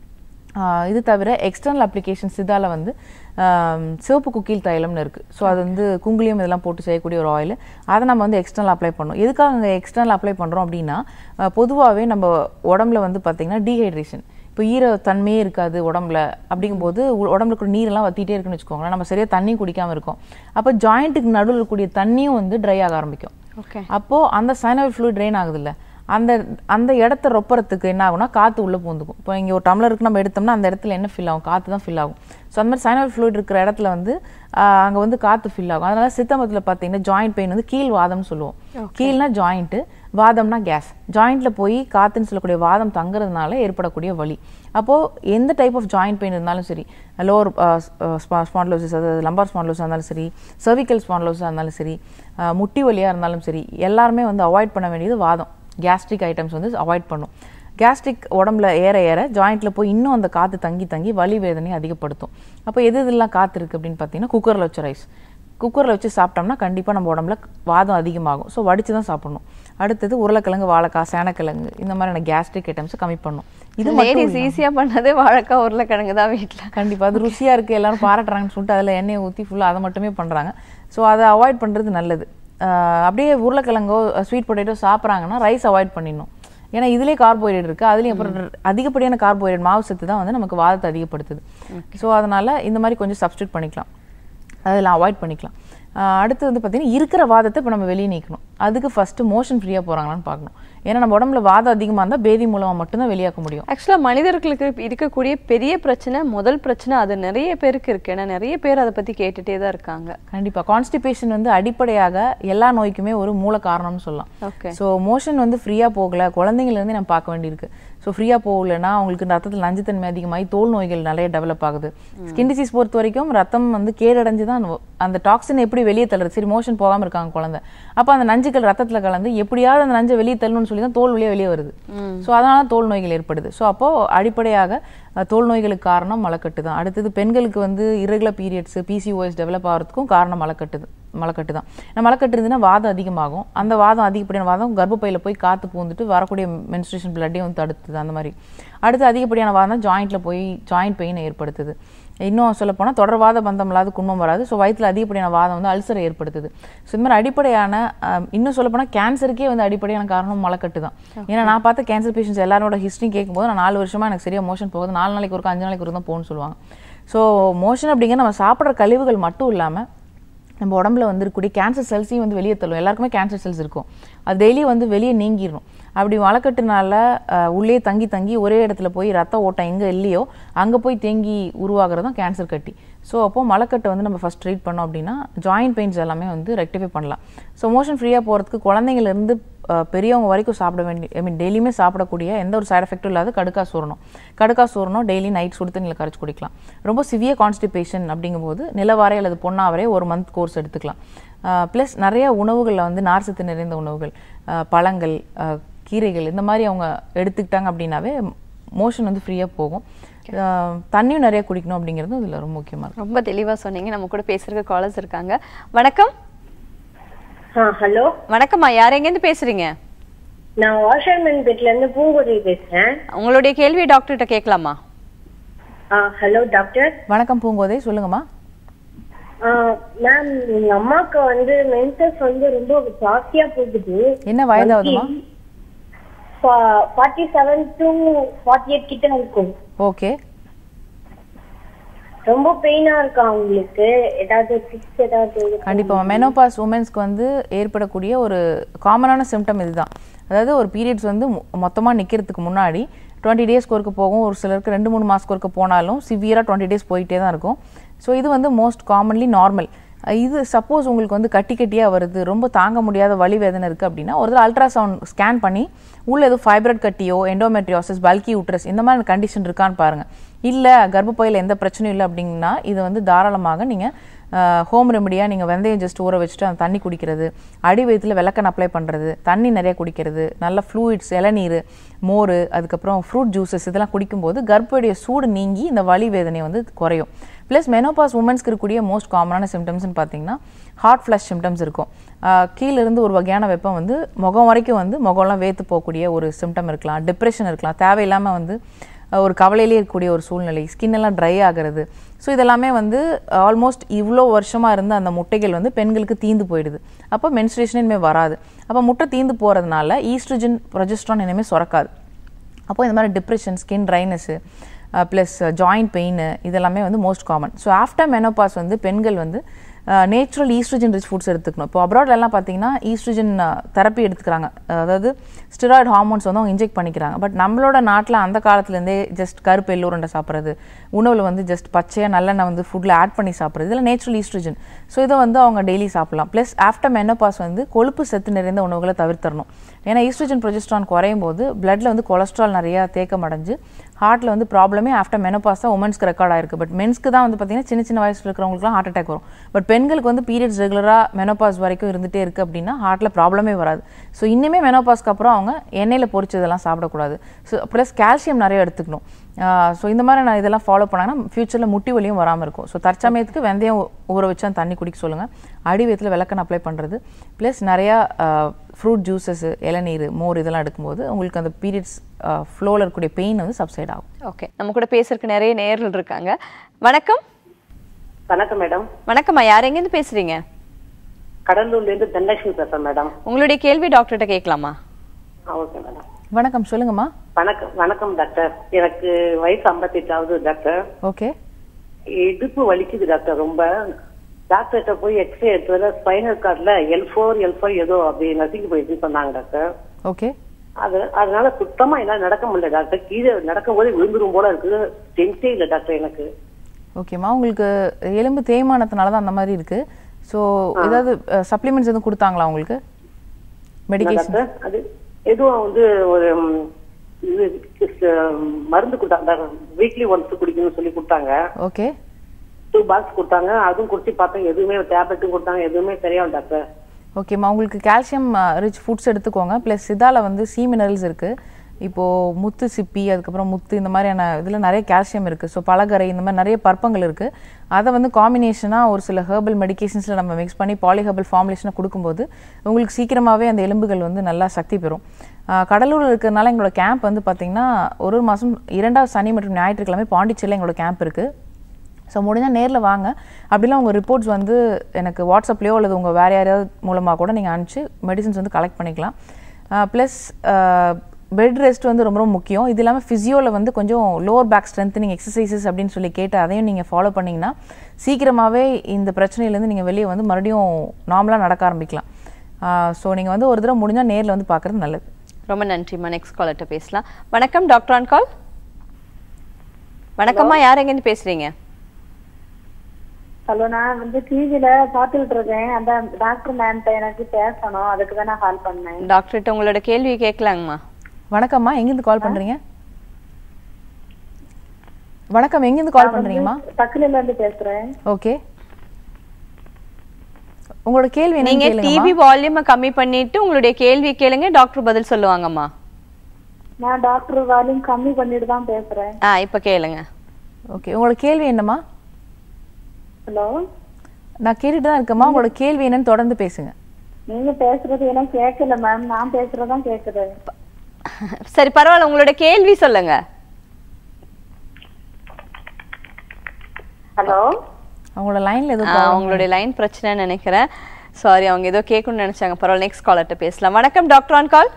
ஆஹ் இது தவிர எக்ஸ்டர்னல் அப்ளிகேஷன்ஸ் இதால் வந்து ஆம், சிவப்பு குக்கில் தைலம்னு இருக்குது ஸோ அது வந்து குங்குலியம் இதெல்லாம் போட்டு செய்யக்கூடிய ஒரு ஆயில் அதை நம்ம வந்து எக்ஸ்டர்னல் அப்ளை பண்ணணும் எதுக்காக அங்கே எக்ஸ்டர்னல் அப்ளை பண்ணுறோம் அப்படின்னா பொதுவாகவே நம்ம உடம்புல வந்து பார்த்திங்கன்னா டீஹைட்ரேஷன் இப்போ ஈர தன்மையே இருக்காது உடம்புல அப்படிங்கும்போது உ- உடம்புல இருக்கிற நீரெல்லாம் வத்திட்டே இருக்குன்னு வச்சுக்கோங்களேன் நம்ம சரியாக தண்ணி குடிக்காமல் இருக்கோம் அப்போ ஜாயிண்ட்டுக்கு நடுவில் இருக்கக்கூடிய தண்ணியும் வந்து ட்ரை ஆக ஆரம்பிக்கும் ஓகே அப்போது அந்த சைனல் ஃப்ளூட் ட்ரெயின் ஆகுதுல்ல அந்த அந்த இடத்த ரொப்பறதுக்கு என்ன ஆகும்னா காற்று உள்ளே பூந்துக்கும் இப்போ இங்கே ஒரு டம்ளருக்கு நம்ம எடுத்தோம்னா அந்த இடத்துல என்ன ஃபில் ஆகும் காற்று தான் ஃபில் ஆகும் ஸோ அந்த மாதிரி சைனல் ஃப்ளூட் இருக்கிற இடத்துல வந்து அங்கே வந்து காற்று ஃபில் ஆகும் அதனால சித்தமத்தில் பார்த்தீங்கன்னா ஜாயிண்ட் பெயின் வந்து கீழ் வாதம்னு சொல்லுவோம் கீழ்னா ஜாயிண்ட்டு வாதம்னா கேஸ் ஜாயிண்ட்ல போய் காத்துன்னு சொல்லக்கூடிய வாதம் தங்குறதுனால ஏற்படக்கூடிய வலி அப்போது எந்த டைப் ஆஃப் ஜாயிண்ட் பெயின் இருந்தாலும் சரி லோவர் ஸ்பான்லோசிஸ் அதாவது லம்பார் ஸ்பான்லோஸாக இருந்தாலும் சரி cervical ஸ்பான்லோஸாக இருந்தாலும் சரி அஹ், முட்டி வலியாக இருந்தாலும் சரி எல்லாருமே வந்து அவாய்ட் பண்ண வேண்டியது வாதம் கேஸ்ட்ரிக் ஐட்டம்ஸ் வந்து அவாய்ட் பண்ணும் கேஸ்ட்ரிக் உடம்புல ஏற ஏற ஜாயிண்ட்ல போய் இன்னும் அந்த காற்று தங்கி தங்கி வலி வேதனையை அதிகப்படுத்தும் அப்போ எது இதெல்லாம் காற்று இருக்குது அப்படின்னு பார்த்தீங்கன்னா குக்கரில் வச்ச ரைஸ் குக்கரில் வச்சு சாப்பிட்டோம்னா கண்டிப்பாக நம்ம உடம்புல வாதம் அதிகமாகும் ஸோ வடித்து தான் சாப்பிடணும் அடுத்தது உருளைக்கிழங்கு வாழைக்காய் சேனக்கிழங்கு இந்த மாதிரியான கேஸ்ட்ரிக் ஐட்டம்ஸை கம்மி பண்ணும் இது மட்டும் லேடிஸ் ஈஸியா பண்ணதே வாழைக்காய் உருளைக்கிழங்கு தான் வீட்ல கண்டிப்பா அது ருசியா இருக்கு எல்லாரும் பாராட்டுறாங்கன்னு சொல்லிட்டு அதுல எண்ணெயை ஊத்தி ஃபுல்லா அதை மட்டுமே பண்றாங்க ஸோ அதை அவாய்ட் பண்றது நல்லது ஆஹ் அப்படியே உருளைக்கிழங்கோ ஸ்வீட் பொட்டேட்டோ சாப்பிட்றாங்கன்னா ரைஸ் அவாய்ட் பண்ணிடணும் ஏன்னா இதுலயே கார்போஹைட்ரேட் இருக்கு அதுலயும் அப்புறம் அதிகப்படியான கார்போஹைட்ரேட் மாவு சத்து தான் வந்து நமக்கு வாதத்தை அதிகப்படுத்துது ஸோ அதனால இந்த மாதிரி கொஞ்சம் சப்ஸ்டியூட் பண்ணிக்கலாம் அதெல்லாம் அவாய்ட் பண்ணிக்கலாம் ஆஹ் அடுத்து வந்து பார்த்தீங்கன்னா இருக்கிற வாதத்தை இப்போ நம்ம வெளியே நீக்கணும் அதுக்கு ஃபர்ஸ்ட் மோஷன் ஃப்ரீயாக போகிறாங்களான்னு பார்க்கணும் ஏன்னா நம்ம உடம்புல வாதம் அதிகமாக இருந்தால் பேதி மூலமாக மட்டும்தான் வெளியாக்க முடியும் ஆக்சுவலா மனிதர்களுக்கு இருக்கக்கூடிய பெரிய பிரச்சனை முதல் பிரச்சனை அது நிறைய பேருக்கு இருக்கு ஏன்னா நிறைய பேர் அதை பத்தி கேட்டுட்டே தான் இருக்காங்க கண்டிப்பா கான்ஸ்டிபேஷன் வந்து அடிப்படையாக எல்லா நோய்க்குமே ஒரு மூல காரணம்னு சொல்லலாம் ஓகே ஸோ மோஷன் வந்து ஃப்ரீயா போகல குழந்தைங்கள இருந்து நம்ம பார்க்க வேண்டியிருக்கு ஸோ ஃப்ரீயா போகலன்னா அவங்களுக்கு ரத்தத்தில் நஞ்சுத்தன்மை அதிகமாகி தோல் நோய்கள் நிறைய டெவலப் ஆகுது ஸ்கின் டிசீஸ் பொறுத்த வரைக்கும் ரத்தம் வந்து கேடடைஞ்சு தான் அந்த- அந்த டாக்ஸின் எப்படி வெளியே தள்ளுறது சரி மோஷன் போகாம இருக்காங்க குழந்தை அப்போ அந்த நஞ்சுகள் ரத்தத்துல கலந்து எப்படியாவது அந்த நஞ்சை வெளியே தள்ளணும்னு சொல்லி தான் தோல் வழியா வெளியே வருது ஸோ அதனால தோல் நோய்கள் ஏற்படுது ஸோ அப்போ அடிப்படையாக அஹ், தோல் நோய்களுக்கு காரணம் மலக்கட்டு தான் அடுத்தது பெண்களுக்கு வந்து irregular பீரியட்ஸ் பிசிஓஎஸ் டெவலப் ஆகிறதுக்கும் காரணம் மலக்கட்டு தான். மலக்கட்டு தான் இந்த மலக்கட்டு இருந்துன்னா வாதம் அதிகமாகும் அந்த வாதம் அதிகப்படியான வாதம் கர்ப்பப்பையில போய் காத்து பூந்துட்டு வரக்கூடிய மென்ஸ்ட்ரேஷன் பிளட்டையும் வந்து தடுத்துது அந்த மாதிரி அடுத்து அதிகப்படியான வாதம் ஜாயிண்ட்ல போய் ஜாயிண்ட் பெயின் ஏற்படுத்துது இன்னும் சொல்ல போனால் தொடர்வாத பந்தம் இல்லாத குன்மம் வராது ஸோ வயிற்றில் அதிகப்படியான வாதம் வந்து அல்சரை ஏற்படுத்துது ஸோ இந்த மாதிரி அடிப்படையான ஆஹ், இன்னும் சொல்ல போனால் கேன்சருக்கே வந்து அடிப்படையான காரணம் மலக்கட்டு தான் ஏன்னா நான் பார்த்த கேன்சர் பேஷண்ட்ஸ் எல்லாரோட ஹிஸ்ட்ரி கேட்கும்போது நான் நாலு வருஷமா எனக்கு சரியா மோஷன் போகுது நாலு நாளைக்கு ஒருக்கா அஞ்சு நாளைக்கு ஒரு தான் போகணும்னு சொல்லுவாங்க ஸோ மோஷன் அப்படிங்கிற நம்ம சாப்பிட்ற கழிவுகள் மட்டும் இல்லாமல் நம்ம உடம்புல வந்து இருக்கக்கூடிய கேன்சர் செல்ஸையும் வந்து வெளியே தள்ளும் எல்லாருக்குமே கேன்சர் செல்ஸ் இருக்கும் அது டெய்லி வந்து வெளியே நீங்கிடணும் அப்படி மலக்கட்டுனால அஹ், உள்ளே தங்கி தங்கி ஒரே இடத்துல போய் ரத்த ஓட்டம் எங்கே இல்லையோ அங்கே போய் தேங்கி உருவாகிறது தான் கேன்சர் கட்டி ஸோ அப்போ மலக்கட்டை வந்து நம்ம ஃபஸ்ட் ட்ரீட் பண்ணோம் அப்படின்னா ஜாயின்ட் பெயின்ஸ் எல்லாமே வந்து ரெக்டிஃபை பண்ணலாம் ஸோ மோஷன் ஃப்ரீயாக போகிறதுக்கு குழந்தைங்கலேருந்து பெரியவங்க வரைக்கும் சாப்பிட வேண்டிய ஐ மீன் டெய்லியுமே சாப்பிடக்கூடிய எந்த ஒரு சைட் எஃபெக்ட்டும் இல்லாத கடுக்கா சூரணும் கடுக்கா சூரணும் டெய்லி நைட் சுடு தண்ணியில் கரைச்சி குடிக்கலாம் ரொம்ப சிவியர் கான்ஸ்டிபேஷன் அப்படிங்கும்போது நிலவாரை அல்லது பொன்னாவரை ஒரு மந்த் கோர்ஸ் எடுத்துக்கலாம் ப்ளஸ் நிறைய உணவுகளில் வந்து நார்சத்து நிறைந்த உணவுகள் அஹ், பழங்கள் அஹ், கீரைகள் இந்த மாதிரி அவங்க எடுத்துக்கிட்டாங்க அப்படின்னாவே மோஷன் வந்து ஃப்ரீயாக போகும் அஹ், தண்ணியும் நிறைய குடிக்கணும் அப்படிங்கிறது இதில் ரொம்ப முக்கியமாக இருக்கும் ரொம்ப தெளிவா சொன்னீங்க நம்ம கூட பேசுறதுக்கு காலர்ஸ் இருக்காங்க வணக்கம் ஆ ஹலோ வணக்கம்மா யார் எங்கேருந்து பேசுறீங்க நான் வாஷர்மேன் பெட்ல இருந்து பூங்குடி பேசுறேன் உங்களுடைய கேள்வி டாக்டர்கிட்ட கேட்கலாமா ஆ ஹலோ டாக்டர் வணக்கம் பூங்கோதை சொல்லுங்கம்மா மேம் எங்க அம்மாக்கு வந்து மென்சஸ் வந்து ரொம்ப ஜாஸ்தியா போகுது என்ன வயதாகுதுமா forty seven to forty eight கிட்ட இருக்கும் ஓகே ரொம்ப பெயினா இருக்கா அவங்களுக்கு ஏதாவது டிப்ஸ் ஏதாவது கண்டிப்பாக மெனோபாஸ் உமன்ஸ்க்கு வந்து ஏற்படக்கூடிய ஒரு காமனான சிம்டம் இதுதான் அதாவது ஒரு பீரியட்ஸ் வந்து மொத்தமாக நிற்கிறதுக்கு முன்னாடி டுவெண்ட்டி டேஸ்க்கு ஒருக்க போகும் ஒரு சிலருக்கு ரெண்டு மூணு மாதத்துக்கு ஒருக்க போனாலும் சிவியராக டுவெண்ட்டி டேஸ் போயிட்டே தான் இருக்கும் ஸோ இது வந்து மோஸ்ட் காமன்லி நார்மல் இது சப்போஸ் உங்களுக்கு வந்து கட்டி கட்டியாக வருது ரொம்ப தாங்க முடியாத வலி வேதனை இருக்குது அப்படின்னா ஒரு தடவை அல்ட்ராசவுண்ட் ஸ்கேன் பண்ணி உள்ள எதுவும் ஃபைப்ரட் கட்டியோ எண்டோமெட்ரியோசிஸ் பல்கி யூட்ரஸ் இந்த மாதிரி கண்டிஷன் இருக்கான்னு பாருங்கள் இல்லை கர்ப்பப்பையில் எந்த பிரச்சனையும் இல்லை அப்படின்னா இது வந்து தாராளமாக நீங்கள் ஹோம் ரெமடியாக நீங்கள் வெந்தயம் ஜஸ்ட் ஊற வச்சுட்டு அந்த தண்ணி குடிக்கிறது அடி வயிற்றுல விளக்கன் அப்ளை பண்ணுறது தண்ணி நிறைய குடிக்கிறது நல்ல ஃப்ளூயிட்ஸ் இளநீர் மோர் அதுக்கப்புறம் ஃப்ரூட் ஜூஸஸ் இதெல்லாம் குடிக்கும்போது கர்ப்படைய சூடு நீங்கி இந்த வலி வேதனை வந்து குறையும் ப்ளஸ் மெனோபாஸ் உமன்ஸ்க்கு இருக்கக்கூடிய மோஸ்ட் காமனான சிம்டம்ஸ்னு பார்த்தீங்கன்னா ஹார்ட் ஃப்ளஷ் சிம்டம்ஸ் இருக்கும் ஆஹ் கீழ இருந்து ஒரு வகையான வெப்பம் வந்து முகம் வரைக்கும் வந்து முகம்லாம் வேத்து போகக்கூடிய ஒரு சிம்டம் இருக்கலாம் டிப்ரெஷன் இருக்கலாம் தேவையில்லாமல் வந்து அஹ் ஒரு கவலையிலே இருக்கக்கூடிய ஒரு சூழ்நிலை ஸ்கின் எல்லாம் ட்ரை ஆகிறது ஸோ இதெல்லாமே வந்து ஆல்மோஸ்ட் இவ்வளோ வருஷமாக இருந்த அந்த முட்டைகள் வந்து பெண்களுக்கு தீந்து போயிடுது அப்போ மென்ஸ்ட்ரேஷன் இனிமேல் வராது அப்போ முட்டை தீந்து போகிறதுனால ஈஸ்ட்ரஜன் ப்ரொஜெஸ்ட்ரான் இனிமேல் சுரக்காது அப்போ இந்த மாதிரி depression skin dryness plus joint pain இதெல்லாமே வந்து most common so after menopause வந்து பெண்கள் வந்து நேச்சுரல் ஈஸ்ட்ரஜன் ரிச் ஃபுட்ஸ் எடுத்துக்கணும் இப்போ அப்ராட்லலாம் பார்த்தீங்கன்னா ஈஸ்ட்ரஜன் தெரப்பி எடுத்துக்கிறாங்க அதாவது ஸ்டிராய்டு ஹார்மோன்ஸ் வந்து அவங்க இன்ஜெக்ட் பண்ணிக்கிறாங்க பட் நம்மளோட நாட்டில் அந்த காலத்துலேருந்தே ஜஸ்ட் கருப்பு எல்லூரண்டை சாப்பிட்றது உணவில் வந்து ஜஸ்ட் பச்சையாக நல்லெண்ணெய் வந்து ஃபுட்டில் ஆட் பண்ணி சாப்பிட்றது இதெல்லாம் நேச்சுரல் ஈஸ்ட்ரஜன் ஸோ இதை வந்து அவங்க டெய்லி சாப்பிடலாம் ப்ளஸ் ஆஃப்டர் மெனோபாஸ் வந்து கொழுப்பு சத்து நிறைந்த உணவுகளை தவிர்த்தரணும் ஏன்னா ஈஸ்ட்ரஜன் ப்ரொஜெஸ்ட்ரான் குறையும் போது பிளட்ல வந்து கொலஸ்ட்ரால் நிறைய தேக்கம் அடைஞ்சு ஹார்ட்டில் வந்து ப்ராப்ளமே ஆஃப்டர் மெனோபாஸ் தான் உமன்ஸ்க்கு ரெக்கார்ட் ஆயிருக்கு பட் மென்ஸ்க்கு தான் வந்து பார்த்தீங்கன்னா சின்ன சின்ன வயசுல இருக்கிறவங்களுக்குலாம் ஹார்ட் அட்டாக் வரும் பட் பெண்களுக்கு வந்து பீரியட்ஸ் ரெகுலராக மெனோபாஸ் வரைக்கும் இருந்துகிட்டே இருக்குது அப்படின்னா ஹார்ட்டில் ப்ராப்ளமே வராது ஸோ இன்னுமே மெனோபாஸ்க்கு அப்புறம் அவங்க எண்ணெயில் பொரிச்சதெல்லாம் சாப்பிடக்கூடாது ஸோ ப்ளஸ் கால்சியம் நிறைய எடுத்துக்கணும் ஸோ இந்த மாதிரி நான் இதெல்லாம் ஃபாலோ பண்ணாங்கன்னா ஃபியூச்சரில் முட்டி வலியும் வராமல் இருக்கும் ஸோ தற்சமயத்துக்கு வெந்தயம் ஊ- ஊற வச்சு அந்த தண்ணி குடிக்க சொல்லுங்கள் அடி வயிற்றுல விளக்கன் அப்ளை பண்ணுறது ப்ளஸ் நிறையா ஃப்ரூட் ஜூஸஸ் இளநீர் மோர் இதெல்லாம் எடுக்கும்போது உங்களுக்கு அந்த பீரியட்ஸ் ஃப்ளோவில் இருக்கக்கூடிய பெயின் வந்து சப்சைட் ஆகும் ஓகே நம்ம கூட பேசுறதுக்கு நிறைய நேயர்கள் இருக்காங்க வணக்கம் வணக்கம் மேடம் வணக்கம்மா யார் எங்கேருந்து பேசுறீங்க கடலூர்ல இருந்து தனலட்சுமி பேசுறேன் மேடம் உங்களுடைய கேள்வி டாக்டர்கிட்ட கேட்கலாமா ஓகே மேடம் வணக்கம் சொல்லுங்கம்மா வணக்கம் வணக்கம் டாக்டர் எனக்கு வயசு 58 ஆகுது டாக்டர் ஓகே இடுப்பு வலிக்குது டாக்டர் ரொம்ப டாக்டர்கிட்ட போய் எக்ஸ்ரே எடுத்து ஸ்பைனல் கார்டில் எல் ஃபோர் எல் ஃபைவ் ஏதோ அப்படி நசுங்கி போயிடுச்சுன்னு சொன்னாங்க டாக்டர் ஓகே அது அதனால சுத்தமா என்னால நடக்க முடியல டாக்டர் கீழே நடக்கும் போது விழுந்துரும் போல இருக்கு டென்ஷே இல்லை டாக்டர் எனக்கு ஓகேம்மா உங்களுக்கு எலும்பு தேய்மானத்தினால தான் அந்த மாதிரி இருக்குது ஸோ ஏதாவது சப்ளிமெண்ட்ஸ் எதுவும் கொடுத்தாங்களா உங்களுக்கு என்ன மெடிகேஷன் டாக்டர் அது எதுவும் வந்து ஒரு ம், இது ம், மருந்து கொடுத்தாங்க வீக்லி ஒன்ஸ் குடிக்கணும்னு சொல்லி கொடுத்தாங்க ஓகே டூ பாக்ஸ் கொடுத்தாங்க அதுவும் குடிச்சு பார்த்தேன் எதுவுமே டேப்லெட்டும் கொடுத்தாங்க எதுவுமே சரியாகும் டாக்டர் ஓகேம்மா உங்களுக்கு கால்சியம் ரிச் ஃபுட்ஸ் எடுத்துக்கோங்க ப்ளஸ் இதால் வந்து சி மினரல்ஸ் இருக்குது இப்போது முத்து சிப்பி அதுக்கப்புறம் முத்து இந்த மாதிரியான இதில் நிறைய கால்சியம் இருக்குது ஸோ பலகரை இந்த மாதிரி நிறைய பற்பங்கள் இருக்குது அதை வந்து காம்பினேஷனாக ஒரு சில ஹெர்பல் மெடிகேஷன்ஸில் நம்ம மிக்ஸ் பண்ணி பாலிஹெர்பல் ஃபார்முலேஷனை கொடுக்கும்போது உங்களுக்கு சீக்கிரமாகவே அந்த எலும்புகள் வந்து நல்லா சக்தி பெறும் ஆஹ் கடலூரில் இருக்கிறதுனால எங்களோட கேம்ப் வந்து பார்த்திங்கன்னா ஒரு ஒரு மாதம் இரண்டாவது சனி மற்றும் ஞாயிற்றுக்கிழமை பாண்டிச்சேரியில் எங்களோட கேம்ப் இருக்குது ஸோ முடிஞ்சால் நேரில் வாங்க அப்படிலாம் உங்கள் ரிப்போர்ட்ஸ் வந்து எனக்கு வாட்ஸ்அப்லேயோ அல்லது உங்கள் வேறு யாரையாவது மூலமாக கூட நீங்கள் அனுப்பிச்சு மெடிசன்ஸ் வந்து கலெக்ட் பண்ணிக்கலாம் ப்ளஸ் பெட் ரெஸ்ட் வந்து ரொம்ப ரொம்ப முக்கியம் இது இல்லாமல் ஃபிசியோவில் வந்து கொஞ்சம் லோவர் பேக் ஸ்ட்ரென்த்னிங் எக்ஸசைசஸ் அப்படின்னு சொல்லி கேட்டு அதையும் நீங்கள் ஃபாலோ பண்ணிங்கன்னா சீக்கிரமாகவே இந்த பிரச்சனையிலேருந்து நீங்கள் வெளியே வந்து மறுபடியும் நார்மலாக நடக்க ஆரம்பிக்கலாம் ஸோ நீங்கள் வந்து ஒரு தடவை முடிஞ்சால் நேரில் வந்து பார்க்குறது நல்லது ரொம்ப நன்றிம்மா நெக்ஸ்ட் காலர்கிட்ட பேசலாம் வணக்கம் டாக்டர் ஆன் கால் வணக்கம்மா யார் எங்கேருந்து பேசுறீங்க ஹலோ நான் வந்து டிவில பாத்துக்கிட்டு இருக்கேன் அந்த டாக்டர் மேம்கிட்ட எனக்கு பேசணும் அதுக்கு தான் நான் கால் பண்ணேன் டாக்டர்கிட்ட உங்களோட கேள்வி கேட்கலாங்கம்மா வணக்கம்மா எங்கேருந்து கால் பண்ணுறீங்க வணக்கம் எங்கேருந்து கால் பண்ணுறீங்கம்மா தக்கலையில இருந்து பேசுறேன் ஓகே உங்களோட கேள்வி என்னன்னு நீங்க கேளுங்கம்மா. டிவி வால்யூமை கம்மி பண்ணிட்டு உங்களுடைய கேள்வி கேளுங்க டாக்டர் பதில் சொல்லுவாங்கம்மா நான் டாக்டர் வால்யூம் கம்மி பண்ணிட்டு தான் பேசுறேன் ஆ இப்ப கேளுங்க ஓகே உங்களோட கேள்வி என்னம்மா ஹலோ நான் கேட்டுட்டு தான் இருக்கேம்மா உங்களோட கேள்வி என்னன்னு தொடர்ந்து பேசுங்க நீங்க பேசுறது எனக்கு கேட்கல மேம் நான் பேசுறதுதான் கேக்குது சரி பரவாயில்ல உங்களோட கேள்வி சொல்லுங்க ஹலோ அவங்களோட லைன்ல ஏதோ ஆ, அவங்களுடைய லைன் பிரச்சனைன்னு நினைக்கிறேன் சாரி அவங்க ஏதோ கேட்கணும்னு நினைச்சாங்க பரவாயில்ல நெக்ஸ்ட் காலர்கிட்ட பேசலாம் வணக்கம் டாக்டர் ஆன் கால்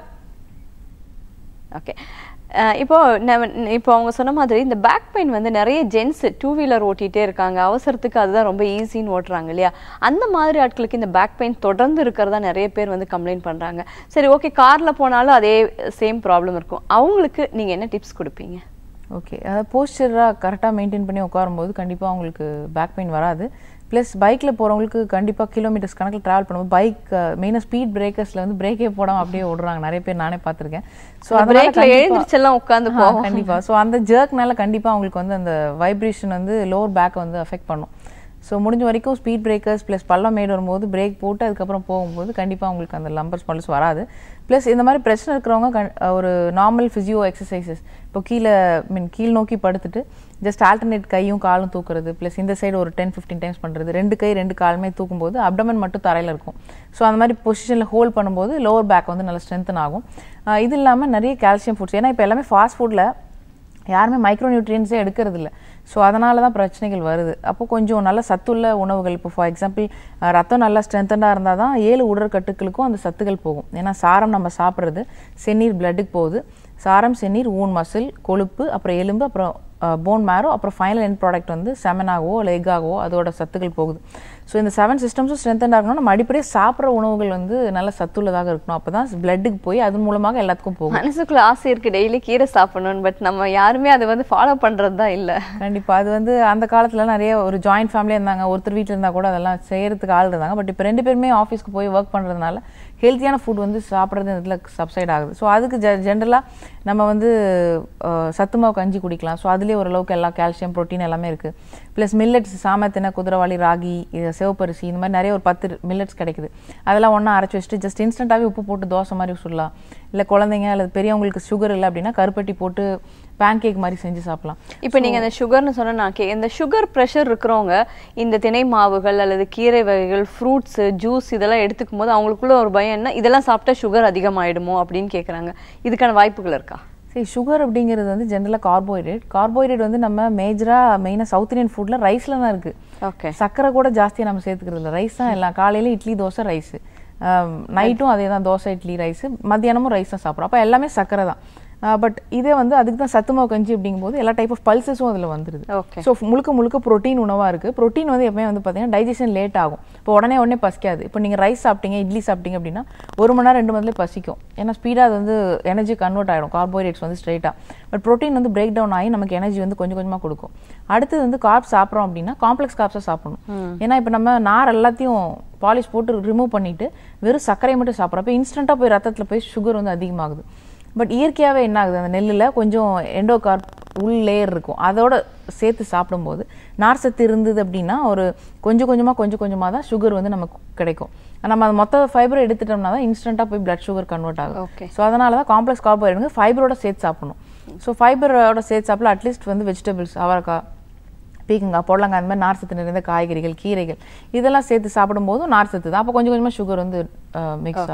ஓகே இப்போ நம்ம- இப்போ அவங்க சொன்ன மாதிரி இந்த பேக் பெயின் வந்து நிறைய ஜென்ஸ் டூ வீலர் ஓட்டிகிட்டே இருக்காங்க அவசரத்துக்கு அதுதான் ரொம்ப ஈஸின்னு ஓட்டுறாங்க இல்லையா அந்த மாதிரி ஆட்களுக்கு இந்த பேக் பெயின் தொடர்ந்து இருக்கிறதா நிறைய பேர் வந்து கம்ப்ளைண்ட் பண்றாங்க சரி ஓகே கார்ல போனாலும் அதே சேம் ப்ராப்ளம் இருக்கும் அவங்களுக்கு நீங்க என்ன டிப்ஸ் கொடுப்பீங்க ஓகே அதாவது போஸ்டராக கரெக்டாக மெயின்டைன் பண்ணி உட்காரும்போது கண்டிப்பாக அவங்களுக்கு பேக் பெயின் வராது ப்ளஸ் பைக்கில் போகிறவங்களுக்கு கண்டிப்பாக கிலோமீட்டர்ஸ் கணக்கில் ட்ராவல் பண்ணும்போது பைக் மெயினாக ஸ்பீட் பிரேக்கர்ஸில் வந்து பிரேக்கே போடாமல் அப்படியே ஓடுறாங்க நிறைய பேர் நானே பார்த்துருக்கேன் ஸோ பிரேக்ல எழுந்திரிச்செல்லாம் உட்காந்து போவோம் கண்டிப்பாக ஸோ அந்த ஜர்க்னால கண்டிப்பாக அவங்களுக்கு வந்து அந்த வைப்ரேஷன் வந்து லோவர் பேக்கை வந்து அஃபெக்ட் பண்ணும் ஸோ முடிஞ்ச வரைக்கும் ஸ்பீட் பிரேக்கர்ஸ் ப்ளஸ் பள்ளம் மேடு வரும்போது பிரேக் போட்டு அதுக்கப்புறம் போகும்போது கண்டிப்பாக அவங்களுக்கு அந்த லம்பர்ஸ் பல்ஸ் வராது ப்ளஸ் இந்த மாதிரி பிரச்சனை இருக்கிறவங்க கண்- ஒரு நார்மல் ஃபிசியோ எக்ஸசைசஸ் இப்போ கீழே மீன் கீழ் நோக்கி படுத்துட்டு ஜஸ்ட் ஆல்டர்னேட் கையும் காலும் தூக்குறது ப்ளஸ் இந்த சைடு ஒரு டென் ஃபிஃப்டீன் டைம்ஸ் பண்ணுறது ரெண்டு கை ரெண்டு காலுமே தூக்கும்போது அப்டமன் மட்டும் தரையில் இருக்கும் ஸோ அந்த மாதிரி பொசிஷனில் ஹோல்ட் பண்ணும்போது லோவர் பேக் வந்து நல்லா ஸ்ட்ரென்தன் ஆகும் ஆஹ் இது இல்லாமல் நிறைய கால்சியம் ஃபுட்ஸ் ஏன்னா இப்போ எல்லாமே ஃபாஸ்ட் ஃபுட்டில் யாருமே மைக்ரோ நியூட்ரியன்ஸே எடுக்கிறது இல்லை ஸோ அதனால தான் பிரச்சனைகள் வருது அப்போ கொஞ்சம் நல்ல சத்துள்ள உணவுகள் இப்போ ஃபார் எக்ஸாம்பிள் ரத்தம் நல்லா ஸ்ட்ரென்த்தண்டாக இருந்தால் தான் ஏழு உடற்கட்டுக்களுக்கும் அந்த சத்துக்கள் போகும் ஏன்னா சாரம் நம்ம சாப்பிட்றது செந்நீர் பிளட்டுக்கு போகுது சாரம் செந்நீர் ஊன் மசில் கொழுப்பு அப்புறம் எலும்பு அப்புறம் போன் மேரோ அப்புறம் ஃபைனல் எண்ட் ப்ராடக்ட் வந்து செமனாகவோ இல்லை எக்காகவோ அதோட சத்துக்கள் போகுது ஸோ இந்த செவன் சிஸ்டம்ஸும் ஸ்ட்ரென்த்தண்டாக இருக்கணும் நம்ம அடிப்படையாக சாப்பிட்ற உணவுகள் வந்து நல்ல சத்துள்ளதாக இருக்கணும் அப்போ தான் பிளட்டுக்கு போய் அதன் மூலமாக எல்லாத்துக்கும் போகும் மனசுக்குள்ள ஆசை இருக்கு டெய்லி கீரை சாப்பிடணும்னு பட் நம்ம யாருமே அதை வந்து ஃபாலோ பண்றது தான் இல்ல கண்டிப்பா அது வந்து அந்த காலத்துல நிறைய ஒரு ஜாயிண்ட் ஃபேமிலியா இருந்தாங்க ஒருத்தர் வீட்ல இருந்தா கூட அதெல்லாம் செய்யறதுக்கு ஆள் இருந்தாங்க பட் இப்போ ரெண்டு பேருமே ஆஃபீஸ்க்கு போய் ஒர்க் பண்றதுனால ஹெல்த்தியான ஃபுட் வந்து சாப்பிட்றது இந்த இதில் சப்சைட் ஆகுது ஸோ அதுக்கு ஜெ ஜென்ரலாக நம்ம வந்து அஹ், சத்து மாவு கஞ்சி குடிக்கலாம் ஸோ அதுலேயே ஓரளவுக்கு எல்லா கால்சியம் புரோட்டீன் எல்லாமே இருக்குது ப்ளஸ் மில்லட்ஸ் சாமத்தின குதிரவாளி ராகி இது சிவப்பரிசி இந்த மாதிரி நிறைய ஒரு பத்து மில்லட்ஸ் கிடைக்குது அதெல்லாம் ஒன்றா அரைச்சி வச்சுட்டு ஜஸ்ட் இன்ஸ்டண்ட்டாகவே உப்பு போட்டு தோசை மாதிரி சுடலாம் இல்லை குழந்தைங்க அல்லது பெரியவங்களுக்கு சுகர் இல்லை அப்படின்னா கருப்பட்டி போட்டு பேன் கேக் மாதிரி செஞ்சு சாப்பிடலாம் இப்போ நீங்க அந்த சுகர்னு சொன்னா நான் கே இந்த சுகர் ப்ரெஷர் இருக்கிறவங்க இந்த திணை மாவுகள் அல்லது கீரை வகைகள் ஃப்ரூட்ஸ் ஜூஸ் இதெல்லாம் எடுத்துக்கும் போது அவங்களுக்குள்ள ஒரு பயம் என்ன இதெல்லாம் சாப்பிட்டா சுகர் அதிகமாயிடுமோ அப்படின்னு கேக்குறாங்க இதுக்கான வாய்ப்புகள் இருக்கா சரி சுகர் அப்படிங்கிறது வந்து ஜென்ரலாக கார்போஹைட்ரேட் கார்போஹைட்ரேட் வந்து நம்ம மேஜராக மெயினாக சவுத் இந்தியன் ஃபுட்டில் ரைஸில் தான் இருக்குது ஓகே சக்கரை கூட ஜாஸ்தியாக நம்ம சேர்த்துக்கிறது இல்லை ரைஸ் தான் எல்லாம் காலையில இட்லி தோசை ரைஸு நைட்டும் அதே தான் தோசை இட்லி ரைஸு மத்தியானமும் ரைஸ் தான் சாப்பிட்றோம் அப்போ எல்லாமே சக்கரை தான் பட் இதே வந்து அதுக்கு தான் சத்து மாவு கஞ்சி அப்படிங்கும்போது எல்லா டைப் ஆஃப் பல்சஸும் அதில் வந்துருது ஓகே ஸோ முழுக்க முழுக்க ப்ரோட்டீன் உணவாக இருக்குது ப்ரோட்டீன் வந்து எப்பவுமே வந்து பார்த்தீங்கன்னா டைஜஷன் லேட் ஆகும் இப்போ உடனே உடனே பசிக்காது இப்போ நீங்கள் ரைஸ் சாப்பிட்டீங்க இட்லி சாப்பிட்டீங்க அப்படின்னா ஒரு மணி நேரம் ரெண்டு மணி நேரத்துல பசிக்கும் ஏன்னா ஸ்பீடாக அது வந்து எனர்ஜி கன்வெர்ட் ஆகிடும் கார்போஹைட்ரேட்ஸ் வந்து ஸ்ட்ரைட்டாக பட் ப்ரோட்டீன் வந்து பிரேக் டவுன் ஆகி நமக்கு எனர்ஜி வந்து கொஞ்சம் கொஞ்சமாக கொடுக்கும் அடுத்தது வந்து கார்ப் சாப்பிட்றோம் அப்படின்னா காம்ப்ளெக்ஸ் கார்ப்ஸாக சாப்பிடணும் ஏன்னா இப்போ நம்ம நார் எல்லாத்தையும் பாலிஷ் போட்டு ரிமூவ் பண்ணிட்டு வெறும் சர்க்கரை மட்டும் சாப்பிட்றோம் அப்போ இன்ஸ்டண்ட்டாக போய் ரத்தத்தில் போய் சுகர் வந்து அதிகமாகுது பட் இயற்கையாகவே என்ன ஆகுது அந்த நெல்லில் கொஞ்சம் எண்டோகார்ப் உள் லேயர் இருக்கும் அதோட சேர்த்து சாப்பிடும்போது நார் சத்து இருந்தது அப்படின்னா ஒரு கொஞ்சம் கொஞ்சமாக கொஞ்சம் கொஞ்சமாக தான் சுகர் வந்து நமக்கு கிடைக்கும் நம்ம அது மொத்த ஃபைபரை எடுத்துட்டோம்னா தான் இன்ஸ்டண்ட்டாக போய் பிளட் சுகர் கன்வெர்ட் ஆகும் Okay. ஸோ அதனால தான் காம்ப்ளெக்ஸ் கார்போஹைட்ரேட் ஃபைபரோட சேர்த்து சாப்பிடணும் ஸோ ஃபைபரோட சேர்த்து சாப்பிடலாம் அட்லீஸ்ட் வந்து வெஜிடபிள்ஸ் அவரைக்காய் பீக்கங்காய் புடலங்காய் அந்த மாதிரி நார் சத்து நிறைந்த காய்கறிகள் கீரைகள் இதெல்லாம் சேர்த்து சாப்பிடும்போதும் நார் சத்து தான் அப்போ கொஞ்சம் கொஞ்சமாக சுகர் வந்து மிக்ஸ் ஆகும்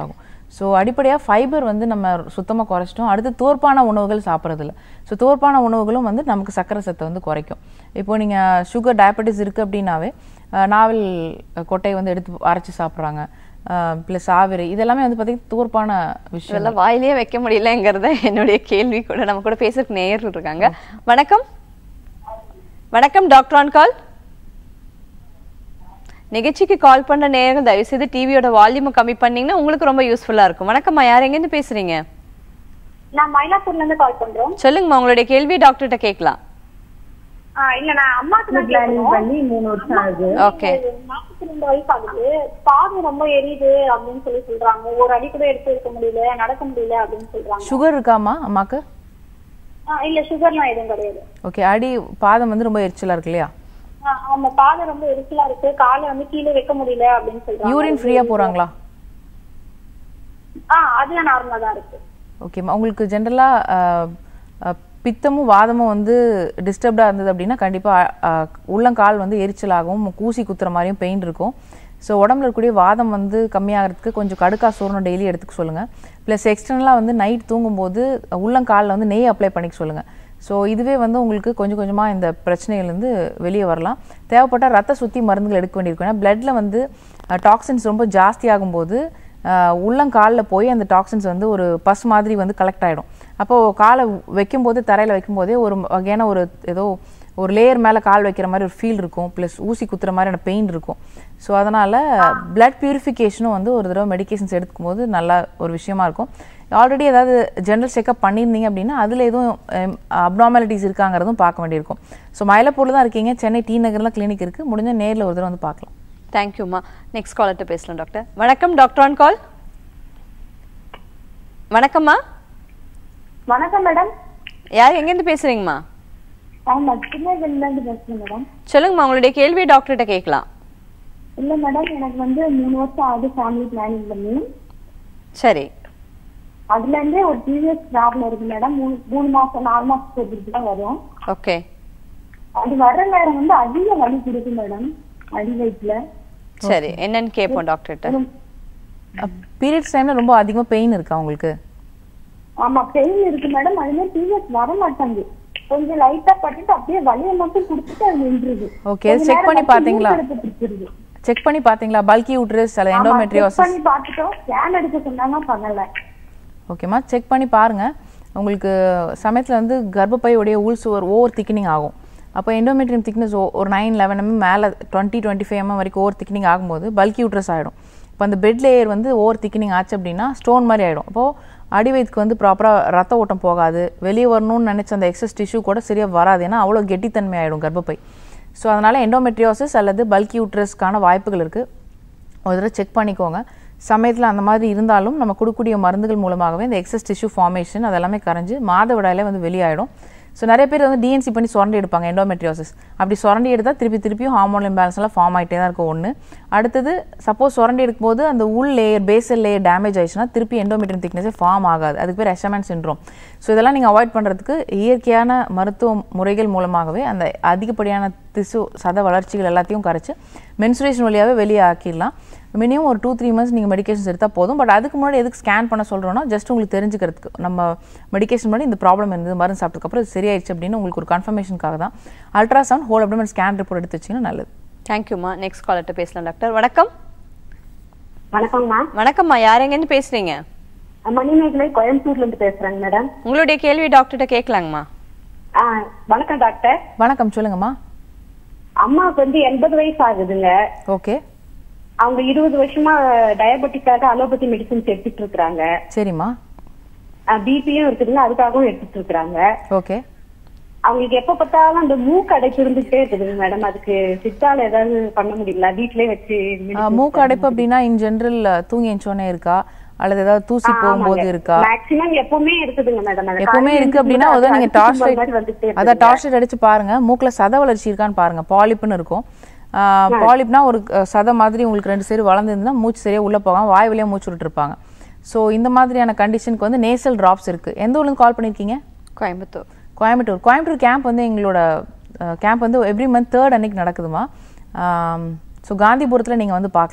ஸோ அடிப்படையாக ஃபைபர் வந்து நம்ம சுத்தமாக குறைச்சிட்டோம் அடுத்து தோற்பான உணவுகள் சாப்பிட்றதில்ல ஸோ தோற்பான உணவுகளும் வந்து நமக்கு சர்க்கரை சத்தை வந்து குறைக்கும் இப்போ நீங்கள் சுகர் டயபெட்டிஸ் இருக்குது அப்படின்னாவே அஹ், நாவல் கொட்டையை வந்து எடுத்து அரைச்சி சாப்பிட்றாங்க ப்ளஸ் ஆவிரை இதெல்லாமே வந்து பார்த்தீங்கன்னா தோற்பான விஷயம் இதெல்லாம் வாயிலேயே வைக்க முடியலங்கிறத என்னுடைய கேள்வி கூட நம்ம கூட பேசுறதுக்கு நேயர்கள் இருக்காங்க வணக்கம் வணக்கம் டாக்டர் ஆன் கால் நிகழ்ச்சிக்கு கால் பண்ண நேயர்கள் தயவு செய்து டிவியோட வால்யூமை கம்மி பண்ணீங்கன்னா உங்களுக்கு ரொம்ப யூஸ்ஃபுல்லா இருக்கும் வணக்கம்மா யார் எங்கேருந்து பேசுறீங்க நான் மயிலாப்பூர்ல இருந்து கால் பண்றோம் சொல்லுங்கம்மா உங்களுடைய கேள்வி டாக்டர்கிட்ட கேட்கலாம் ஆ, இல்ல நான் அம்மாக்கு தான் பிளானிங் கேட்கணும். பண்ணி மூணு வருஷம் ஆகுது ஓகே நாற்பத்தி ரெண்டு வயசு ஆகுது பாதம் ரொம்ப எரியுது அப்படின்னு சொல்லி சொல்றாங்க ஒரு அடி கூட எடுத்து வைக்க முடியல நடக்க முடியல அப்படின்னு சொல்றாங்க சுகர் இருக்காமா அம்மாக்கு ஆ, இல்ல சுகர்லாம் எதுவும் கிடையாது ஓகே அடி பாதம் வந்து ரொம்ப எரிச்சலாக இருக்கு இல்லையா ஆ, ஆமா பாதம் ரொம்ப எரிச்சலா இருக்கு காலை வந்து கீழே வைக்க முடியல அப்படின்னு சொல்றாங்க யூரின் ஃப்ரீயாக போகிறாங்களா ஆ அதுல நார்மலா தான் இருக்கு ஓகேம்மா உங்களுக்கு ஜென்ரலாக பித்தமும் வாதமும் வந்து டிஸ்டர்ப்டாக இருந்தது அப்படின்னா கண்டிப்பாக உள்ளங்கால் வந்து எரிச்சலாகவும் கூசி குத்துற மாதிரியும் பெயின் இருக்கும் ஸோ உடம்புல இருக்கக்கூடிய வாதம் வந்து கம்மியாகிறதுக்கு கொஞ்சம் கடுக்கா சோறுணும் டெய்லி எடுத்துக்க சொல்லுங்கள் ப்ளஸ் எக்ஸ்டர்னலாக வந்து நைட் தூங்கும்போது உள்ளங்காலில் வந்து நெய் அப்ளை பண்ணிக்க சொல்லுங்கள் ஸோ இதுவே வந்து உங்களுக்கு கொஞ்சம் கொஞ்சமாக இந்த பிரச்சனைகள்லேருந்து வெளியே வரலாம் தேவைப்பட்ட ரத்த சுத்தி மருந்துகள் எடுக்க வேண்டியிருக்கும் ஏன்னா பிளட்டில் வந்து டாக்ஸின்ஸ் ரொம்ப ஜாஸ்தி ஆகும்போது ஆஹ் உள்ளங்காலில் போய் அந்த டாக்ஸின்ஸ் வந்து ஒரு பஸ் மாதிரி வந்து கலெக்ட் ஆகிடும் அப்போது காலை வைக்கும்போது தரையில் வைக்கும்போதே ஒரு வகையான ஒரு ஏதோ ஒரு லேயர் மேலே கால் வைக்கிற மாதிரி ஒரு ஃபீல் இருக்கும் ப்ளஸ் ஊசி குத்துற மாதிரியான பெயின் இருக்கும் ஸோ அதனால் பிளட் பியூரிஃபிகேஷனும் வந்து ஒரு தடவை மெடிகேஷன்ஸ் எடுக்கும் போது நல்ல ஒரு விஷயமா இருக்கும் ஆல்ரெடி ஏதாவது ஜென்ரல் செக்அப் பண்ணியிருந்தீங்க அப்படின்னா அதில் எதுவும் அப்னார்மாலிட்டிஸ் இருக்காங்கிறதும் பார்க்க வேண்டியிருக்கும் ஸோ மயிலாப்பூரில் தான் இருக்கீங்க சென்னை டி நகரில் கிளினிக் இருக்குது முடிஞ்ச நேரில் ஒரு தடவை வந்து பார்க்கலாம் தேங்க்யூம்மா நெக்ஸ்ட் காலர்கிட்ட பேசலாம் டாக்டர் வணக்கம் டாக்டர் ஆன் கால் வணக்கம்மா வணக்கம் மேடம் யார் எங்கேருந்து பேசுறீங்கம்மா ஆமா சின்னதுல இருந்து பேசுறேன் மேடம் சொல்லுங்கம்மா உங்களுடைய கேள்வியை டாக்டர்கிட்ட கேட்கலாம் இல்ல மேடம் எனக்கு வந்து மூணு வருஷம் ஆகுது ஃபேமிலி பிளானிங் பண்ணி சரி அதுல இருந்தே ஒரு ப்ரீவியஸ் ப்ராப்ளம் இருக்கு மேடம் மூணு மூணு மாசம் நாலு மாசத்துக்கு தான் வரும் ஓகே அது வர்ற நேரம் வந்து அதிக வலி கொடுக்கும் மேடம் அடி வயிற்றுல சரி என்னன்னு கேட்போம் டாக்டர்கிட்ட பீரியட்ஸ் டைமில் ரொம்ப அதிகமாக பெயின் இருக்கா உங்களுக்கு ஆமா பெயின் இருக்கு மேடம் அதுமே ப்ரீவியஸ் வர மாட்டாங்க கொஞ்சம் லைட்டா பட்டுட்டு அப்படியே வலியை மட்டும் கொடுத்துட்டு அது நின்றுது Okay, கொஞ்ச check நேரம் பண்ணி கழிச்சு பாத்தீங்களா? மூக்கு அடைப்பு பிடிச்சிருது. செக் பண்ணி பார்த்தீங்களா பல்கி யூட்ரஸ் அல்ல ஆமா, check எண்டோமெட்ரியோசிஸ் பண்ணி பார்த்துட்டோம் ஸ்கேன் எடுக்க சொன்னாங்க பண்ணல ஓகேம்மா செக் பண்ணி பாருங்க உங்களுக்கு சமயத்தில் வந்து கர்ப்பப்பையுடைய உள் சுவர் ஓவர் திக்னிங் ஆகும் அப்போ எண்டோமெட்ரியம் திக்னஸ் ஒரு நைன் லெவன் எம்எம் மேலே டுவெண்ட்டி டுவெண்ட்டி ஃபைவ் எம்எம் வரைக்கும் ஓவர் திக்னிங் ஆகும்போது பல்கி யூட்ரஸ் ஆகிடும் இப்போ அந்த பெட் லேயர் வந்து ஓவர் திக்னிங் ஆச்சு அப்படின்னா ஸ்டோன் மாதிரி ஆகிடும் அப்போது அடிவயிற்றுக்கு வந்து ப்ராப்பராக ரத்த ஓட்டம் போகாது வெளியே வரணும்னு நினச்ச அந்த எக்ஸஸ் டிஷ்யூ கூட சரியாக வராது ஏன்னா அவ்வளோ கெட்டித்தன்மை ஆகிடும் கர்ப்பப்பை ஸோ அதனால் எண்டோமெட்ரியோசிஸ் அல்லது பல்கி யூட்ரஸ்க்கான வாய்ப்புகள் இருக்குது ஒரு தடவை செக் பண்ணிக்கோங்க சமயத்தில் அந்த மாதிரி இருந்தாலும் நம்ம கொடுக்கக்கூடிய மருந்துகள் மூலமாகவே இந்த எக்ஸஸ் டிஷ்யூ ஃபார்மேஷன் அதெல்லாமே கரைஞ்சு மாதவிடாயிலே வந்து வெளியாயிடும் ஸோ நிறைய பேர் வந்து டிஎன்சி பண்ணி சுரண்டி எடுப்பாங்க எண்டோமெட்ரியோசிஸ் அப்படி சுரண்டி எடுத்தால் திருப்பி திருப்பியும் ஹார்மோன் இம்பேலன்ஸ் எல்லாம் ஃபார்ம் ஆகிட்டே தான் இருக்கும் ஒன்று அடுத்தது சப்போஸ் சுரண்டி எடுக்கும்போது அந்த உள் லேயர் பேசல் லேயர் டேமேஜ் ஆயிடுச்சுன்னா திருப்பி எண்டோமெட்ரியம் திக்னஸே ஃபார்ம் ஆகாது அதுக்கு பேர் எஷமன் சின்ரோம் ஸோ இதெல்லாம் நீங்கள் அவாய்ட் பண்ணுறதுக்கு இயற்கையான மருத்துவ முறைகள் மூலமாகவே அந்த அதிகப்படியான திசு சத வளர்ச்சிகள் எல்லாத்தையும் கரைச்சு மென்சுரேஷன் வழியாகவே வெளியே ஆக்கிடலாம் மினிமம் ஒரு டூ த்ரீ மந்த்ஸ் நீங்கள் மெடிகேஷன்ஸ் எடுத்தால் போதும் பட் அதுக்கு முன்னாடி எதுக்கு ஸ்கேன் பண்ண சொல்கிறோன்னா ஜஸ்ட் உங்களுக்கு தெரிஞ்சுக்கிறதுக்கு நம்ம மெடிகேஷன் முன்னாடி இந்த ப்ராப்ளம் இருந்தது மருந்து சாப்பிட்டதுக்கப்புறம் இது சரியாயிடுச்சு அப்படின்னு உங்களுக்கு ஒரு கன்ஃபர்மேஷனுக்காக தான் ultrasound whole abdomen scan report எடுத்து வச்சிங்கன்னா நல்லது தேங்க்யூம்மா நெக்ஸ்ட் காலர்கிட்ட பேசலாம் டாக்டர் வணக்கம் வணக்கம்மா வணக்கம்மா யார் எங்கேருந்து பேசுறீங்க மணிமேகலை கோயம்புத்தூர்ல இருந்து பேசுறேங்க மேடம் உங்களுடைய கேள்வி டாக்டர்கிட்ட கேட்கலாங்கம்மா ஆ, வணக்கம் டாக்டர் வணக்கம் சொல்லுங்கம்மா அம்மாவுக்கு வந்து எண்பது வயசு ஆகுதுங்க ஓகே அவங்க இருபது வருஷமா டயபெட்டிக்காக அலோபதி மெடிசன்ஸ் எடுத்துட்டு இருக்காங்க சரிம்மா பிபியும் இருக்குதுங்க அதுக்காகவும் எடுத்துட்டு இருக்காங்க ஓகே அவங்களுக்கு எப்ப பார்த்தாலும் அந்த மூக்கு அடைப்பு இருந்துட்டே இருக்குதுங்க மேடம் அதுக்கு சித்தால ஏதாவது பண்ண முடியல வீட்லயே வச்சு மூக்கு அடைப்பு அப்படின்னா இன் ஜென்ரல் தூங்கி எஞ்சோனே இருக்கா அல்லது ஏதாவது தூசி போகும்போது இருக்கா மேக்ஸிமம் எப்பவுமே இருக்குதுங்க மேடம் எப்பவுமே இருக்கு அப்படின்னா அதான் நீங்க டார்ச் லைட் அதான் டார்ச் லைட் அடிச்சு பாருங்க மூக்குல சத வளர்ச்சி இருக்கான்னு பாருங்க பாலிப்னு இருக்கும் பாலிப்னா ஒரு அஹ், சத மாதிரி உங்களுக்கு ரெண்டு சைடு வளர்ந்துருந்தா மூச்சு சரியா உள்ள போகாம வாய் வழியா மூச்சு விட்டு இருப்பாங்க ஸோ இந்த மாதிரியான கண்டிஷனுக்கு வந்து நேசல் டிராப்ஸ் இருக்கு எந்த ஊர்லேருந்து கால் பண்ணியிருக்கீங்க கோயம்புத்தூர் கோயம்புத்தூர் கோயம்புத்தூர் கேம்ப் வந்து எங்களோட கேம்ப் வந்து எவ்ரி மந்த் தேர்ட் அன்னைக்கு நடக்குதுமா ஸோ காந்திபுரத்தில் நீங்கள் வந்து பார்க்கலாம்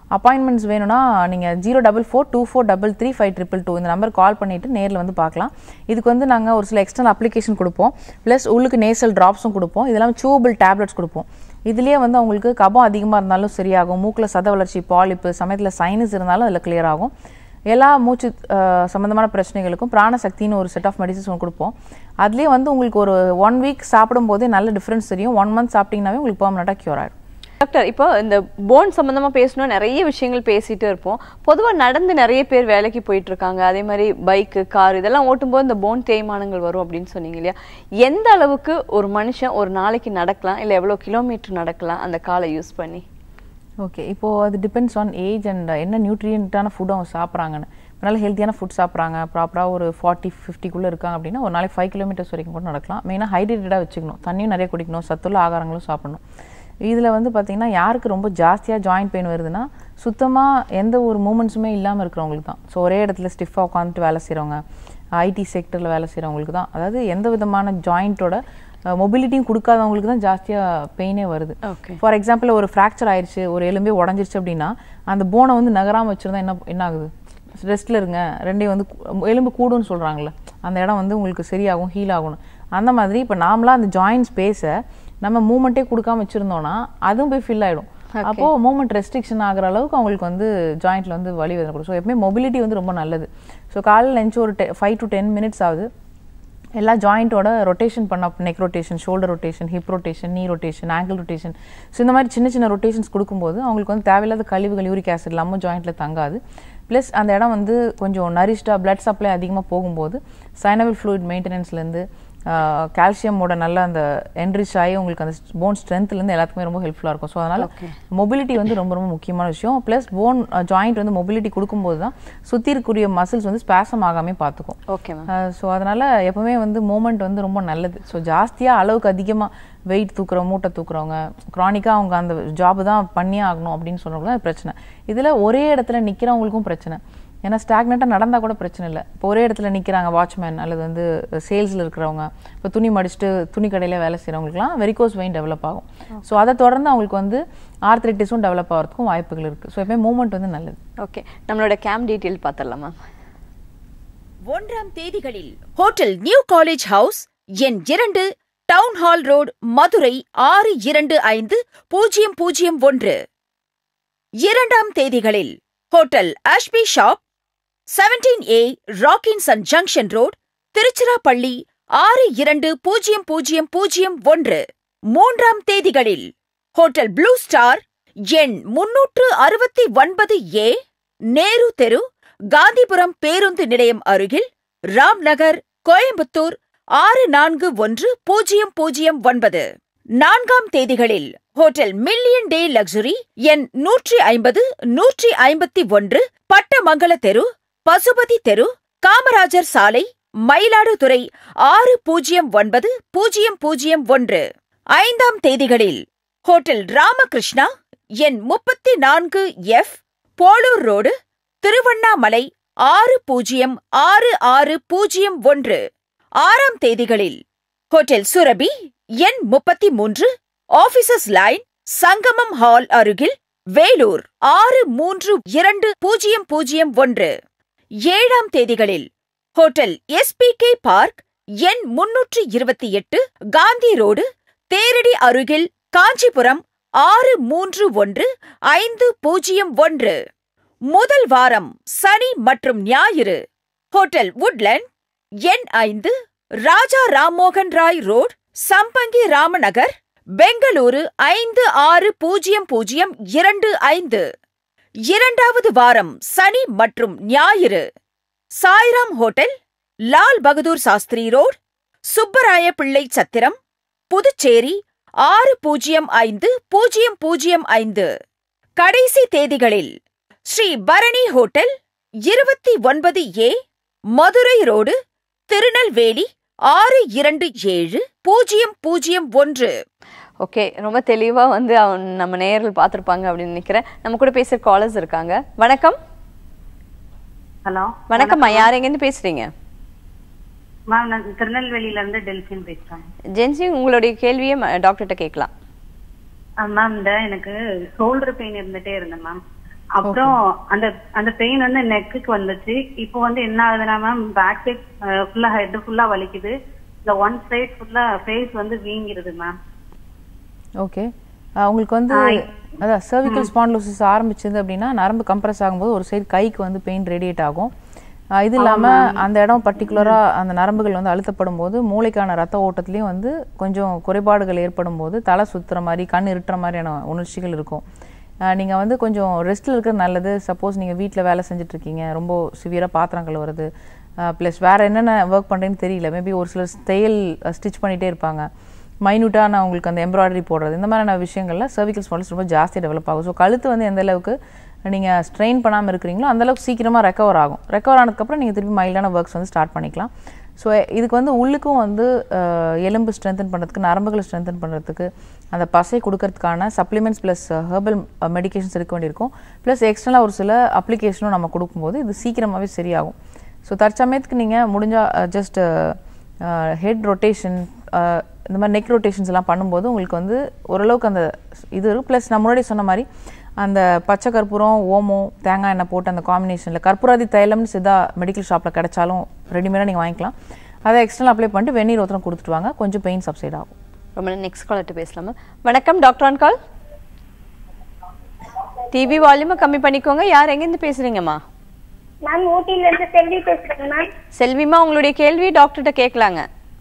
அப்பாயின்மெண்ட்ஸ் வேணும்னா நீங்கள் zero double four two four double three five triple two இந்த நம்பர் கால் பண்ணிவிட்டு நேரில் வந்து பார்க்கலாம் இதுக்கு வந்து நாங்கள் ஒரு சில எக்ஸ்டர்னல் அப்ளிகேஷன் கொடுப்போம் ப்ளஸ் உள்ளுக்கு நேசல் ட்ராப்ஸும் கொடுப்போம் இதெல்லாம் சூவபிள் டேப்லெட்ஸ் கொடுப்போம் இதுலேயே வந்து அவங்களுக்கு கபம் அதிகமாக இருந்தாலும் சரியாகும் மூக்கில் சத வளர்ச்சி பாலிப்பு சமயத்தில் சைனஸ் இருந்தாலும் அதில் clear ஆகும் எல்லா மூச்சு அஹ், சம்பந்தமான பிரச்சனைகளுக்கும் பிராணசக்தின்னு ஒரு செட் ஆஃப் மெடிசன்ஸ் ஒன்று கொடுப்போம் அதுலேயே வந்து உங்களுக்கு ஒரு ஒன் வீக் சாப்பிடும்போதே நல்ல டிஃப்ரென்ஸ் தெரியும் ஒன் மந்த் சாப்பிட்டீங்கன்னாவே உங்களுக்கு பெர்மனெண்ட்டாக க்யூர் ஆகிடும் டாக்டர் இப்போ இந்த போன் சம்பந்தமா பேசணும் நிறைய விஷயங்கள் பேசிட்டு இருப்போம் பொதுவா நடந்து நிறைய பேர் வேலைக்கு போயிட்டு இருக்காங்க அதே மாதிரி பைக்கு கார் இதெல்லாம் ஓட்டும்போது இந்த போன் தேய்மானங்கள் வரும் அப்படின்னு சொன்னீங்க இல்லையா எந்த அளவுக்கு ஒரு மனுஷன் ஒரு நாளைக்கு நடக்கலாம் இல்ல எவ்வளவு கிலோமீட்டர் நடக்கலாம் அந்த காலை யூஸ் பண்ணி ஓகே இப்போது அது டிபெண்ட்ஸ் ஆன் ஏஜ் அண்ட் என்ன நியூட்ரியண்ட்டான ஃபுட் அவங்க சாப்பிட்றாங்கன்னு நல்ல ஹெல்த்தியான ஃபுட் சாப்பிட்றாங்க ப்ராப்பராக ஒரு ஃபார்ட்டி ஃபிஃப்டிக்குள்ளே இருக்காங்க அப்படின்னா ஒரு நாளைக்கு ஃபைவ் கிலோமீட்டர்ஸ் வரைக்கும் கூட நடக்கலாம் மெயினாக ஹைட்ரேட்டடாக வச்சுக்கணும் தண்ணியும் நிறைய குடிக்கணும் சத்துள்ள ஆகாரங்களும் சாப்பிடணும் இதில் வந்து பார்த்திங்கன்னா யாருக்கு ரொம்ப ஜாஸ்தியாக ஜாயிண்ட் பெயின் வருதுன்னா சுத்தமாக எந்த ஒரு மூமெண்ட்ஸுமே இல்லாமல் இருக்கிறவங்களுக்கு தான் ஸோ ஒரே இடத்துல ஸ்டிஃபாக உட்காந்துட்டு வேலை செய்கிறவங்க ஐடி செக்டரில் வேலை செய்கிறவங்களுக்கு தான் அதாவது எந்த விதமான ஜாயிண்ட்டோட மொபிலிட்டியும் கொடுக்காதவங்களுக்கு தான் ஜாஸ்தியாக பெயினே வருது Okay. ஃபார் எக்ஸாம்பிள் ஒரு ஃப்ராக்சர் ஆயிடுச்சு ஒரு எலும்பே உடஞ்சிருச்சு அப்படின்னா அந்த போனை வந்து நகராம வச்சிருந்தா என்ன என்ன ஆகுது ரெஸ்ட்டில் இருங்க ரெண்டையும் வந்து கூ- எலும்பு கூடுன்னு சொல்கிறாங்களே அந்த இடம் வந்து உங்களுக்கு சரியாகும் ஹீல் ஆகணும் அந்த மாதிரி இப்போ நாமளாக அந்த ஜாயிண்ட் ஸ்பேஸை நம்ம மூமெண்ட்டே கொடுக்காம வச்சுருந்தோம்னா அதுவும் போய் ஃபில் ஆகிடும் அப்போ மூமெண்ட் ரெஸ்ட்ரிக்ஷன் ஆகிற அளவுக்கு அவங்களுக்கு வந்து ஜாயிண்ட்ல வந்து வலி வரக்கூடும் ஸோ எப்பவுமே மொபிலிட்டி வந்து ரொம்ப நல்லது ஸோ காலையில் லஞ்ச் ஒரு ஃபைவ் டு டென் மினிட்ஸ் ஆகுது எல்லா ஜாயிண்ட்டோட ரொட்டேஷன் பண்ண neck rotation shoulder rotation hip rotation knee rotation ankle rotation so இந்த மாதிரி சின்ன சின்ன ரொட்டேஷன்ஸ் கொடுக்கும்போது அவங்களுக்கு வந்து தேவையில்லாத கழிவுகள் யூரிக் ஆசிட் இல்லாமல் ஜாயிண்ட்டில் தங்காது ப்ளஸ் அந்த இடம் வந்து கொஞ்சம் நரிஷ்டாக blood சப்ளை அதிகமாக போகும்போது சைனபிள் ஃப்ளூயிட் மெயின்டெனன்ஸ்லேருந்து கால்சியமோட நல்ல அந்த என்ரிச் ஆகி உங்களுக்கு அந்த போன் ஸ்ட்ரென்த்லேருந்து எல்லாத்துக்குமே ரொம்ப ஹெல்ப்ஃபுல்லாக இருக்கும் ஸோ அதனால் மொபிலிட்டி வந்து ரொம்ப ரொம்ப முக்கியமான விஷயம் ப்ளஸ் போன் ஜாயிண்ட் வந்து மொபிலிட்டி கொடுக்கும்போது தான் சுற்றி இருக்கக்கூடிய மசில்ஸ் வந்து ஸ்பேசம் ஆகாமல் பார்த்துக்கும் ஓகே மேம் ஸோ அதனால எப்பவுமே வந்து மூமெண்ட் வந்து ரொம்ப நல்லது ஸோ ஜாஸ்தியாக அளவுக்கு அதிகமாக வெயிட் தூக்குறவங்க மூட்டை தூக்குறவங்க க்ரானிக்காக அவங்க அந்த ஜாப் தான் பண்ணியே ஆகணும் அப்படின்னு சொல்றவங்க தான் பிரச்சனை இதில் ஒரே இடத்துல நிற்கிறவங்களுக்கும் பிரச்சனை ஏன்னா ஸ்டாக்னட்டாக நடந்தால் கூட பிரச்சனை இல்லை இப்போ ஒரே இடத்துல நிற்கிறாங்க வாட்ச்மேன் அல்லது வந்து சேல்ஸில் இருக்கிறவங்க இப்போ துணி மடிச்சுட்டு துணி கடையில் வேலை செய்கிறவங்களுக்குலாம் வெரிகோஸ் வெயின் டெவலப் ஆகும் ஸோ அதை தொடர்ந்து அவங்களுக்கு வந்து ஆர்த்ரைட்டிஸும் டெவலப் ஆகிறதுக்கும் வாய்ப்புகள் இருக்குது ஸோ எப்பவுமே மூமெண்ட் வந்து நல்லது ஓகே நம்மளோட கேம் டீட்டெயில் பார்த்துடலாம் மேம் ஒன்றாம் தேதிகளில் ஹோட்டல் நியூ காலேஜ் ஹவுஸ் எண் இரண்டு டவுன் ஹால் ரோடு மதுரை ஆறு இரண்டு ஐந்து பூஜ்ஜியம் பூஜ்ஜியம் ஒன்று இரண்டாம் தேதிகளில் hotel Ashby shop seventeen A Rockinson junction road Tiruchirappalli ஆறு இரண்டு பூஜ்ஜியம் பூஜ்ஜியம் பூஜ்ஜியம் ஒன்று மூன்றாம் தேதிகளில் ஹோட்டல் ப்ளூ ஸ்டார் எண் முன்னூற்று அறுபத்தி ஒன்பது ஏ நேரு தெரு காந்திபுரம் பேருந்து நிலையம் அருகில் ராம்நகர் கோயம்புத்தூர் ஆறு நான்கு ஒன்று பூஜ்ஜியம் பூஜ்ஜியம் ஒன்பது நான்காம் தேதிகளில் ஹோட்டல் மில்லியன் டே லக்ஸுரி எண் நூற்றி ஐம்பது நூற்றி ஐம்பத்தி ஒன்று பட்டமங்கல தெரு பசுபதி தெரு காமராஜர் சாலை மயிலாடுதுறை ஆறு பூஜ்ஜியம் ஒன்பது பூஜ்ஜியம் பூஜ்ஜியம் ஒன்று ஐந்தாம் தேதிகளில் ஹோட்டல் ராமகிருஷ்ணா எண் முப்பத்தி நான்கு எஃப் போலூர் ரோடு திருவண்ணாமலை ஆறு பூஜ்ஜியம் ஆறு ஆறு பூஜ்ஜியம் ஒன்று ஆறாம் தேதிகளில் ஹோட்டல் சுரபி எண் முப்பத்தி மூன்று ஆபீசர்ஸ் லைன் சங்கமம் ஹால் அருகில் வேலூர் ஆறு மூன்று இரண்டு பூஜ்ஜியம் பூஜ்ஜியம் ஒன்று ஏழாம் தேதிகளில் ஹோட்டல் எஸ்பிகே பார்க் எண் முன்னூற்று இருபத்தி எட்டு காந்தி ரோடு தேரடி அருகில் காஞ்சிபுரம் ஆறு மூன்று ஒன்று ஐந்து பூஜ்ஜியம் ஒன்று முதல் வாரம் சனி மற்றும் ஞாயிறு ஹோட்டல் வுட்லண்ட் எண் ஐந்து ராஜா ராம்மோகன் ராய் ரோட் சம்பங்கி ராமநகர் பெங்களூரு ஐந்து ஆறு பூஜ்ஜியம் பூஜ்ஜியம் இரண்டு ஐந்து இரண்டாவது வாரம் சனி மற்றும் ஞாயிறு சாய்ராம் ஹோட்டல் லால் பகதூர் சாஸ்திரி ரோட் சுப்பராய பிள்ளை சத்திரம் புதுச்சேரி ஆறு பூஜ்ஜியம் ஐந்து பூஜ்ஜியம் பூஜ்ஜியம் ஐந்து கடைசி தேதிகளில் ஸ்ரீ பரணி ஹோட்டல் இருபத்தி ஒன்பது ஏ மதுரை ரோடு திருநெல்வேலி ஆறு இரண்டு ஏழு பூஜ்ஜியம் பூஜ்ஜியம் ஒன்று ஓகே ரொம்ப தெளிவா வந்து அவன் நம்ம நேரில் பார்த்திருப்பாங்க அப்படின்னு நினைக்கிறேன் நம்ம கூட பேசுற காலர்ஸ் இருக்காங்க வணக்கம் ஹலோ வணக்கம்மா யார் எங்கேருந்து பேசுறீங்க மேம் நான் திருநெல்வேலியில இருந்து டெல்பின் பேசுறேன் ஜென்சி உங்களுடைய கேள்வியை டாக்டர்கிட்ட கேட்கலாம் மேம் இந்த எனக்கு ஷோல்டர் பெயின் இருந்துட்டே இருந்தேன் மேம் அப்புறம் அந்த அந்த பெயின் வந்து நெக்குக்கு வந்துச்சு இப்போ வந்து என்ன ஆகுதுன்னா மேம் பேக் சைட் ஃபுல்லா ஹெட் ஃபுல்லா வலிக்குது இந்த ஒன் சைட் ஃபுல்லா ஃபேஸ் வந்து வீங்கிருது மேம் ஓகே உங்களுக்கு வந்து அதான் cervical spondylosis ஆரம்பிச்சது அப்படின்னா நரம்பு கம்ப்ரஸ் ஆகும்போது ஒரு சைடு கைக்கு வந்து பெயின் ரேடியேட் ஆகும் அஹ் இது இல்லாம அந்த இடம் பர்டிகுலரா அந்த நரம்புகள் வந்து அழுத்தப்படும் போது மூளைக்கான ரத்த ஓட்டத்துலயும் வந்து கொஞ்சம் குறைபாடுகள் ஏற்படும் போது தலை சுத்துற மாதிரி கண் இருட்டுற மாதிரியான உணர்ச்சிகள் இருக்கும் அஹ் நீங்க வந்து கொஞ்சம் ரெஸ்ட்ல இருக்கிறது நல்லது சப்போஸ் நீங்க வீட்ல வேலை செஞ்சுட்டு இருக்கீங்க ரொம்ப சிவியரா பாத்திரம் கழுவுறது ப்ளஸ் வேற என்னென்ன ஒர்க் பண்றேன்னு தெரியல மேபி ஒரு சிலர் தையல் ஸ்டிச் பண்ணிட்டே இருப்பாங்க மைனூட்டாக நான் உங்களுக்கு அந்த எம்ப்ராய்டரி போடுறது இந்த மாதிரியான விஷயங்கள்ல cervical ஸ்பான்ஸ் ரொம்ப ஜாஸ்தி டெவலப் ஆகும் ஸோ கழுத்து வந்து எந்த அளவுக்கு நீங்கள் ஸ்ட்ரெயின் பண்ணாமல் இருக்கிறீங்களோ அந்த அளவுக்கு சீக்கிரமாக ரெக்கவர் ஆகும் ரெக்கவர் ஆனதுக்கப்புறம் நீங்கள் திருப்பி மைல்டான ஒர்க்ஸ் வந்து ஸ்டார்ட் பண்ணிக்கலாம் ஸோ இதுக்கு வந்து உள்ளுக்கும் வந்து அஹ், எலும்பு ஸ்ட்ரென்தன் பண்ணுறதுக்கு நரம்புகளை ஸ்ட்ரென்தன் பண்ணுறதுக்கு அந்த பசை கொடுக்கறதுக்கான சப்ளிமெண்ட்ஸ் ப்ளஸ் ஹெர்பல் மெடிகேஷன்ஸ் இருக்க வேண்டியிருக்கும் ப்ளஸ் எக்ஸ்டர்னலாக ஒரு சில அப்ளிகேஷனும் நம்ம கொடுக்கும்போது இது சீக்கிரமாகவே சரியாகும் ஸோ தற்சமயத்துக்கு நீங்கள் முடிஞ்சால் ஜஸ்ட் ஹெட் ரொட்டேஷன் இந்த மாதிரி நெக் ரொட்டேஷன்ஸ் எல்லாம் பண்ணும்போது உங்களுக்கு வந்து ஓரளவுக்கு அந்த இது இருக்கும் ப்ளஸ் நான் முன்னாடி சொன்ன மாதிரி அந்த பச்சை கற்பூரம் ஓமம் தேங்காய் எண்ணெய் போட்டு அந்த காம்பினேஷனில் கற்பூராதி தைலம்னு சிதா மெடிக்கல் ஷாப்பில் கிடைச்சாலும் ரெடிமேடாக நீங்கள் வாங்கிக்கலாம் அதை எக்ஸ்டர்னல் அப்ளை பண்ணிட்டு வெந்நீர் ஒருத்தரம் கொடுத்துட்டு வாங்க கொஞ்சம் பெயின் சப்சைட் ஆகும் ரொம்ப நெக்ஸ்ட் காலர்ட்டு பேசலாமா வணக்கம் டாக்டர் ஆன் கால் டிவி வால்யூமை கம்மி பண்ணிக்கோங்க யார் எங்கேருந்து பேசுறீங்கம்மா மேம் ஊட்டில இருந்து செல்வி பேசுறேங்க மேம் செல்விமா உங்களுடைய கேள்வி டாக்டர்கிட்ட கேட்கலாங்க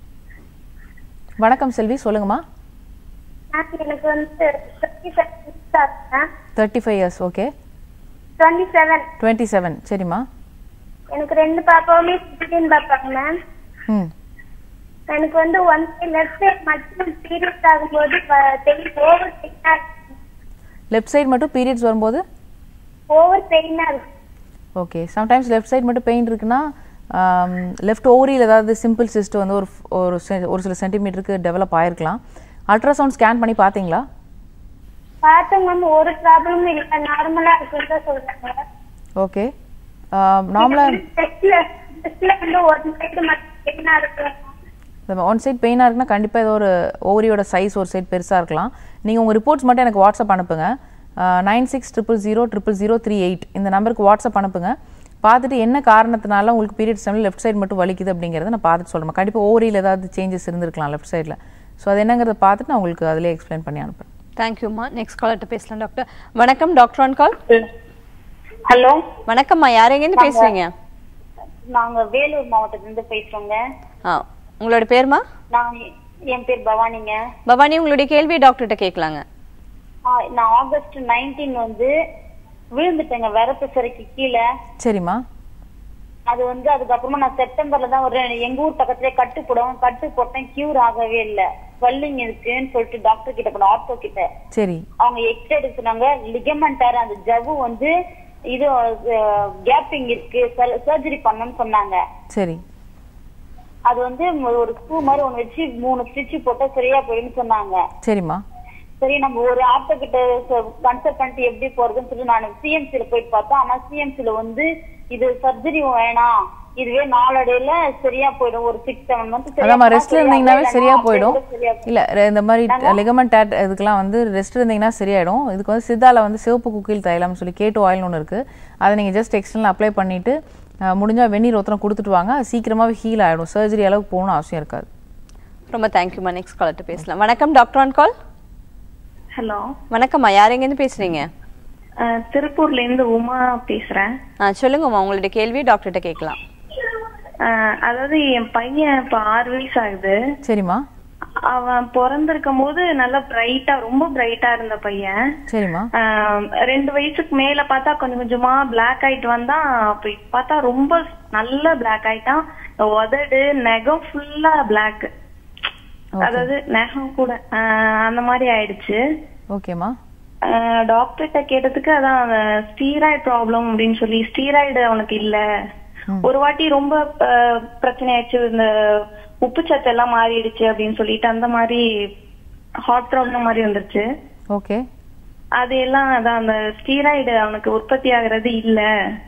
வணக்கம் செல்வி சொல்லுங்கம்மா மேம் எனக்கு வந்து twenty seven thirty five years okay twenty seven twenty seven சரிம்மா எனக்கு ரெண்டு பாப்பாவுமே சிட்டின் பாப்பாங்க மேம் ம் எனக்கு வந்து ஒன் சைட் லெஃப்ட் சைட் மட்டும் பீரியட்ஸ் ஆகும்போது பெயின் ஓவர் பெயினா லெஃப்ட் சைடு மட்டும் பீரியட்ஸ் வரும்போது ஓவர் பெயினா இருக்கு ஓகே சம்டைம்ஸ் லெஃப்ட் சைடு மட்டும் பெயின் இருக்குன்னா லெஃப்ட் ஓவரியில் ஏதாவது சிம்பிள் சிஸ்ட் வந்து ஒரு ஒரு செ- ஒரு சில சென்டிமீட்டருக்கு டெவலப் ஆயிருக்கலாம் அல்ட்ராசவுண்ட் ஸ்கேன் பண்ணி பார்த்தீங்களா பார்த்தேன் மேம் ஒரு ப்ராப்ளமும் இல்லை நார்மலா இருக்குன்னு தான் சொல்றாங்க ஓகே நார்மலாக டெஸ்ட்ல டெஸ்ட்ல வந்து ஒரு சைடு மட்டும் பெயினா இருக்கு ஒன் சைட் பெயினாக இருக்குன்னா கண்டிப்பாக ஏதோ ஒரு ஓவரியோட சைஸ் ஒரு சைடு பெருசாக இருக்கலாம் நீங்கள் உங்கள் ரிப்போர்ட்ஸ் மட்டும் எனக்கு வாட்ஸ்அப் அனுப்புங்க nine six triple zero triple zero three eight இந்த நம்பருக்கு வாட்ஸ்அப் அனுப்புங்க பார்த்துட்டு என்ன காரணத்தினால உங்களுக்கு பீரியட்ஸ் டைமில் லெஃப்ட் சைடு மட்டும் வலிக்குது அப்படிங்கிறத நான் பார்த்துட்டு சொல்லுவேன் கண்டிப்பாக ஓவரியில் ஏதாவது சேஞ்சஸ் இருந்திருக்கலாம் லெஃப்ட் சைடில் ஸோ அது என்னங்கிறத பார்த்துட்டு நான் உங்களுக்கு அதிலே எக்ஸ்பிளைன் பண்ணி அனுப்புறேன் தேங்க்யூம்மா நெக்ஸ்ட் காலர்கிட்ட பேசலாம் டாக்டர் வணக்கம் டாக்டர் ஆன் கால் ஹலோ வணக்கம்மா யார் எங்கேருந்து பேசுறீங்க நாங்க வேலூர் மாவட்டத்துல இருந்து பேசுறோங்க ஆ உங்களோட பேர்மா நான் என் பேர் பவானிங்க பவானி உங்களுடைய கேள்வி டாக்டர்கிட்ட கேட்கலாங்க ஆ, நான் ஆகஸ்ட் 19 வந்து விழுந்துட்டேங்க வரப்பு சிறைக்கு கீழே சரிம்மா அது வந்து அதுக்கப்புறமா நான் செப்டம்பர்ல தான் ஒரு எங்க ஊர் பக்கத்துலயே கட்டு போடுவோம் கட்டு போட்டேன் கியூர் ஆகவே இல்ல ஸ்வெல்லிங் இருக்குன்னு சொல்லிட்டு டாக்டர் கிட்ட போனோம் ஆர்த்தோ கிட்ட சரி அவங்க எக்ஸ்ரே எடுத்து சொன்னாங்க லிகமெண்டார் அந்த ஜவ்வு வந்து இது கேப்பிங் இருக்கு சர்ஜரி பண்ணணும்னு சொன்னாங்க சரி அது வந்து ஒரு ஸ்க்ரூ மாதிரி ஒண்ணு வச்சு மூணு ஸ்டிச் போட்டா சரியா போயிடும்னு சொன்னாங்க சரிம்மா சரி நம்ம ஒரு ஆர்த்தோ கிட்ட கன்சல்ட் பண்ணிட்டு எப்படி போறதுன்னு சொல்லி நான் சிஎம்சில போயிட்டு பார்த்தேன் ஆனா சிஎம்சில வந்து இது சர்ஜரி வேணாம் இதுவே நாளடைவுல சரியா போயிடும் ஒரு சிக்ஸ் செவன் மந்த் அதாம்மா ரெஸ்ட்ல இருந்தீங்கன்னாவே சரியா போயிடும் இல்ல ரெ- இந்த மாதிரி லிகமெண்ட் டேட் இதுக்கெல்லாம் வந்து ரெஸ்ட் இருந்தீங்கன்னா சரியாயிடும் இதுக்கு வந்து சித்தால வந்து சிவப்பு குக்கில் தைலம்னு சொல்லி கேட்டு ஆயில்னு ஒன்று இருக்கு அதை நீங்க ஜஸ்ட் எக்ஸ்டர்னல் அப்ளை பண்ணிட்டு அஹ், முடிஞ்சா வெந்நீர் ஒருத்தரம் கொடுத்துட்டு வாங்க அது சீக்கிரமாவே ஹீல் ஆயிடும் சர்ஜரி அளவுக்கு போகணும்னு அவசியம் இருக்காது ரொம்ப தேங்க்யூம்மா நெக்ஸ்ட் காலர்கிட்ட பேசலாம் வணக்கம் டாக்டர் ஆன் கால் ஹலோ வணக்கம்மா யார் எங்கேருந்து பேசுறீங்க திருப்பூர்ல இருந்து உமா பேசுறேன் ஆ சொல்லுங்கம்மா உங்களுடைய கேள்வி டாக்டர்கிட்ட கேட்கலாம் அஹ், அதாவது என் பையன் இப்ப ஆறு வயசு ஆகுது சரிம்மா அவன் பிறந்திருக்கும் போது நல்லா பிரைட்டா ரொம்ப பிரைட்டா இருந்த பையன் சரிம்மா ஆஹ் ரெண்டு வயசுக்கு மேல பார்த்தா கொஞ்சம் கொஞ்சமா பிளாக் ஆயிட்டு வந்தான் அப்ப இப்ப பார்த்தா ரொம்ப நல்ல பிளாக் ஆயிட்டான் உதடு நகம் ஃபுல்லா பிளாக் அதாவது நகம் கூட ஆஹ் அந்த மாதிரி ஆயிடுச்சு ஓகேம்மா டாக்டர்கிட்ட கேட்டதுக்கு அதான் ஸ்டீராய்டு ப்ராப்ளம் அப்படின்னு சொல்லி ஸ்டீராய்டு அவனுக்கு இல்ல ஒரு வாட்டி ரொம்ப அஹ், பிரச்சனை ஆயிடுச்சு இந்த உப்பு சத்து எல்லாம் மாறிடுச்சு அப்படின்னு சொல்லிட்டு அந்த மாதிரி ஹார்ட் ப்ராப்ளம் மாதிரி வந்துருச்சு ஓகே அது எல்லாம் அதான் அந்த ஸ்டீராய்டு அவனுக்கு உற்பத்தி ஆகுறது இல்ல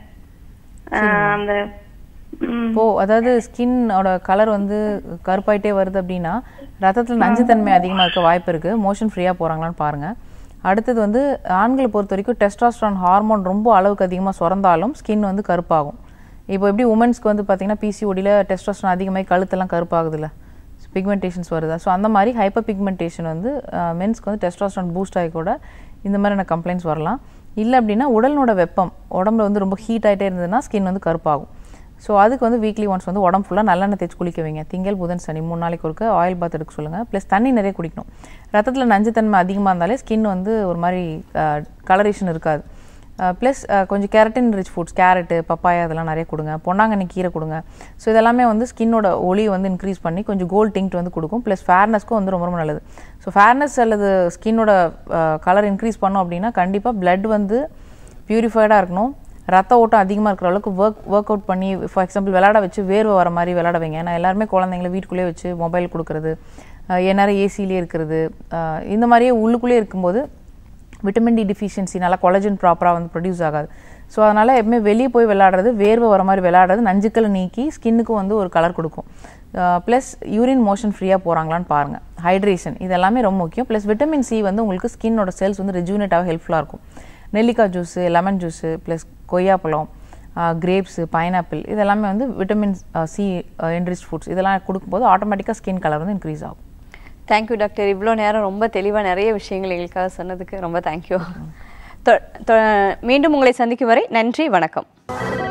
ஆஹ் அந்த இப்போ அதாவது ஸ்கின்னோட கலர் வந்து கருப்பாயிட்டே வருது அப்படின்னா ரத்தத்தில் நஞ்சுத்தன்மை அதிகமாக இருக்க வாய்ப்பு இருக்கு மோஷன் ஃப்ரீயாக போறாங்களான்னு பாருங்க அடுத்தது வந்து ஆண்களை பொறுத்த வரைக்கும் டெஸ்டாஸ்ட்ரான் ஹார்மோன் ரொம்ப அளவுக்கு அதிகமாக சுரந்தாலும் ஸ்கின் வந்து கருப்பாகும் இப்போ எப்படி உமன்ஸ்க்கு வந்து பார்த்தீங்கன்னா பிசிஓடியில் டெஸ்டாஸ்ட்ரான் அதிகமாகி கழுத்தெல்லாம் கருப்பாகுதுல்ல பிக்மெண்டேஷன்ஸ் வருதா ஸோ அந்த மாதிரி ஹைப்பர் பிக்மெண்டேஷன் வந்து மென்ஸ்க்கு வந்து டெஸ்டாஸ்ட்ரான் பூஸ்ட் ஆகி கூட இந்த மாதிரியான கம்ப்ளைண்ட்ஸ் வரலாம் இல்லை அப்படின்னா உடலினோட வெப்பம் உடம்புல வந்து ரொம்ப ஹீட் ஆகிட்டே இருந்ததுன்னா ஸ்கின் வந்து கருப்பாகும் ஸோ அதுக்கு வந்து வீக்லி ஒன்ஸ் வந்து உடம்பு ஃபுல்லாக நல்லெண்ணெய் தேய்ச்சி குளிக்க வைங்க திங்கள் புதன் சனி மூணு நாளைக்கு ஒருக்க ஆயில் பாத் எடுக்க சொல்லுங்கள் ப்ளஸ் தண்ணி நிறைய குடிக்கணும் ரத்தத்தில் நஞ்சுத்தன்மை அதிகமாக இருந்தாலே ஸ்கின் வந்து ஒரு மாதிரி கலரேஷன் இருக்காது ப்ளஸ் கொஞ்சம் carotene rich foods carrot papaya அதெல்லாம் நிறைய கொடுங்க பொன்னாங்கண்ணி கீரை கொடுங்க ஸோ இதெல்லாமே வந்து ஸ்கின்னோட ஒளி வந்து இன்க்ரீஸ் பண்ணி கொஞ்சம் கோல்ட் டிங்ட் வந்து கொடுக்கும் ப்ளஸ் ஃபேர்னஸ்க்கும் வந்து ரொம்ப ரொம்ப நல்லது ஸோ ஃபேர்னஸ் அல்லது ஸ்கின்னோட கலர் இன்க்ரீஸ் பண்ணோம் அப்படின்னா கண்டிப்பாக blood வந்து பியூரிஃபைடாக இருக்கணும் ரத்த ஓட்டம் அதிகமாக இருக்கிற அளவுக்கு ஒர்க் ஒர்க் அவுட் பண்ணி ஃபார் எக்ஸாம்பிள் விளையாட வச்சு வேர்வை வர மாதிரி விளையாட வைங்க ஏன்னா எல்லாருமே குழந்தைங்கள வீட்டுக்குள்ளேயே வச்சு மொபைல் கொடுக்குறது எந்நேரம் ஏசிலேயே இருக்கிறது அஹ் இந்த மாதிரியே உள்ளுக்குள்ளேயே இருக்கும்போது விட்டமின் டி டிஃபிஷியன்சி நல்லா கொலஜன் ப்ராப்பராக வந்து ப்ரொடியூஸ் ஆகாது ஸோ அதனால் எப்பவுமே வெளியே போய் விளையாடுறது வேர்வை வர மாதிரி விளையாடுறது நஞ்சுக்களை நீக்கி ஸ்கின்னுக்கும் வந்து ஒரு கலர் கொடுக்கும் ப்ளஸ் யூரின் மோஷன் ஃப்ரீயாக போகிறாங்களான்னு பாருங்கள் ஹைட்ரேஷன் இது எல்லாமே ரொம்ப முக்கியம் ப்ளஸ் விட்டமின் சி வந்து உங்களுக்கு ஸ்கின்னோட செல்ஸ் வந்து ரெஜூனேட்டாக ஹெல்ப்ஃபுல்லாக இருக்கும் நெல்லிக்காய் ஜூஸு லெமன் ஜூஸு ப்ளஸ் கொய்யாப்பழம் கிரேப்ஸு பைனாப்பிள் இதெல்லாமே வந்து விட்டமின் சி என்ரிச் ஃபுட்ஸ் இதெல்லாம் கொடுக்கும்போது ஆட்டோமேட்டிக்காக ஸ்கின் கலர் வந்து இன்க்ரீஸ் ஆகும் தேங்க்யூ டாக்டர் இவ்வளோ நேரம் ரொம்ப தெளிவாக நிறைய விஷயங்கள் எங்களுக்காக சொன்னதுக்கு ரொம்ப தேங்க்யூ மீண்டும் உங்களை சந்திக்கும் வரை நன்றி வணக்கம்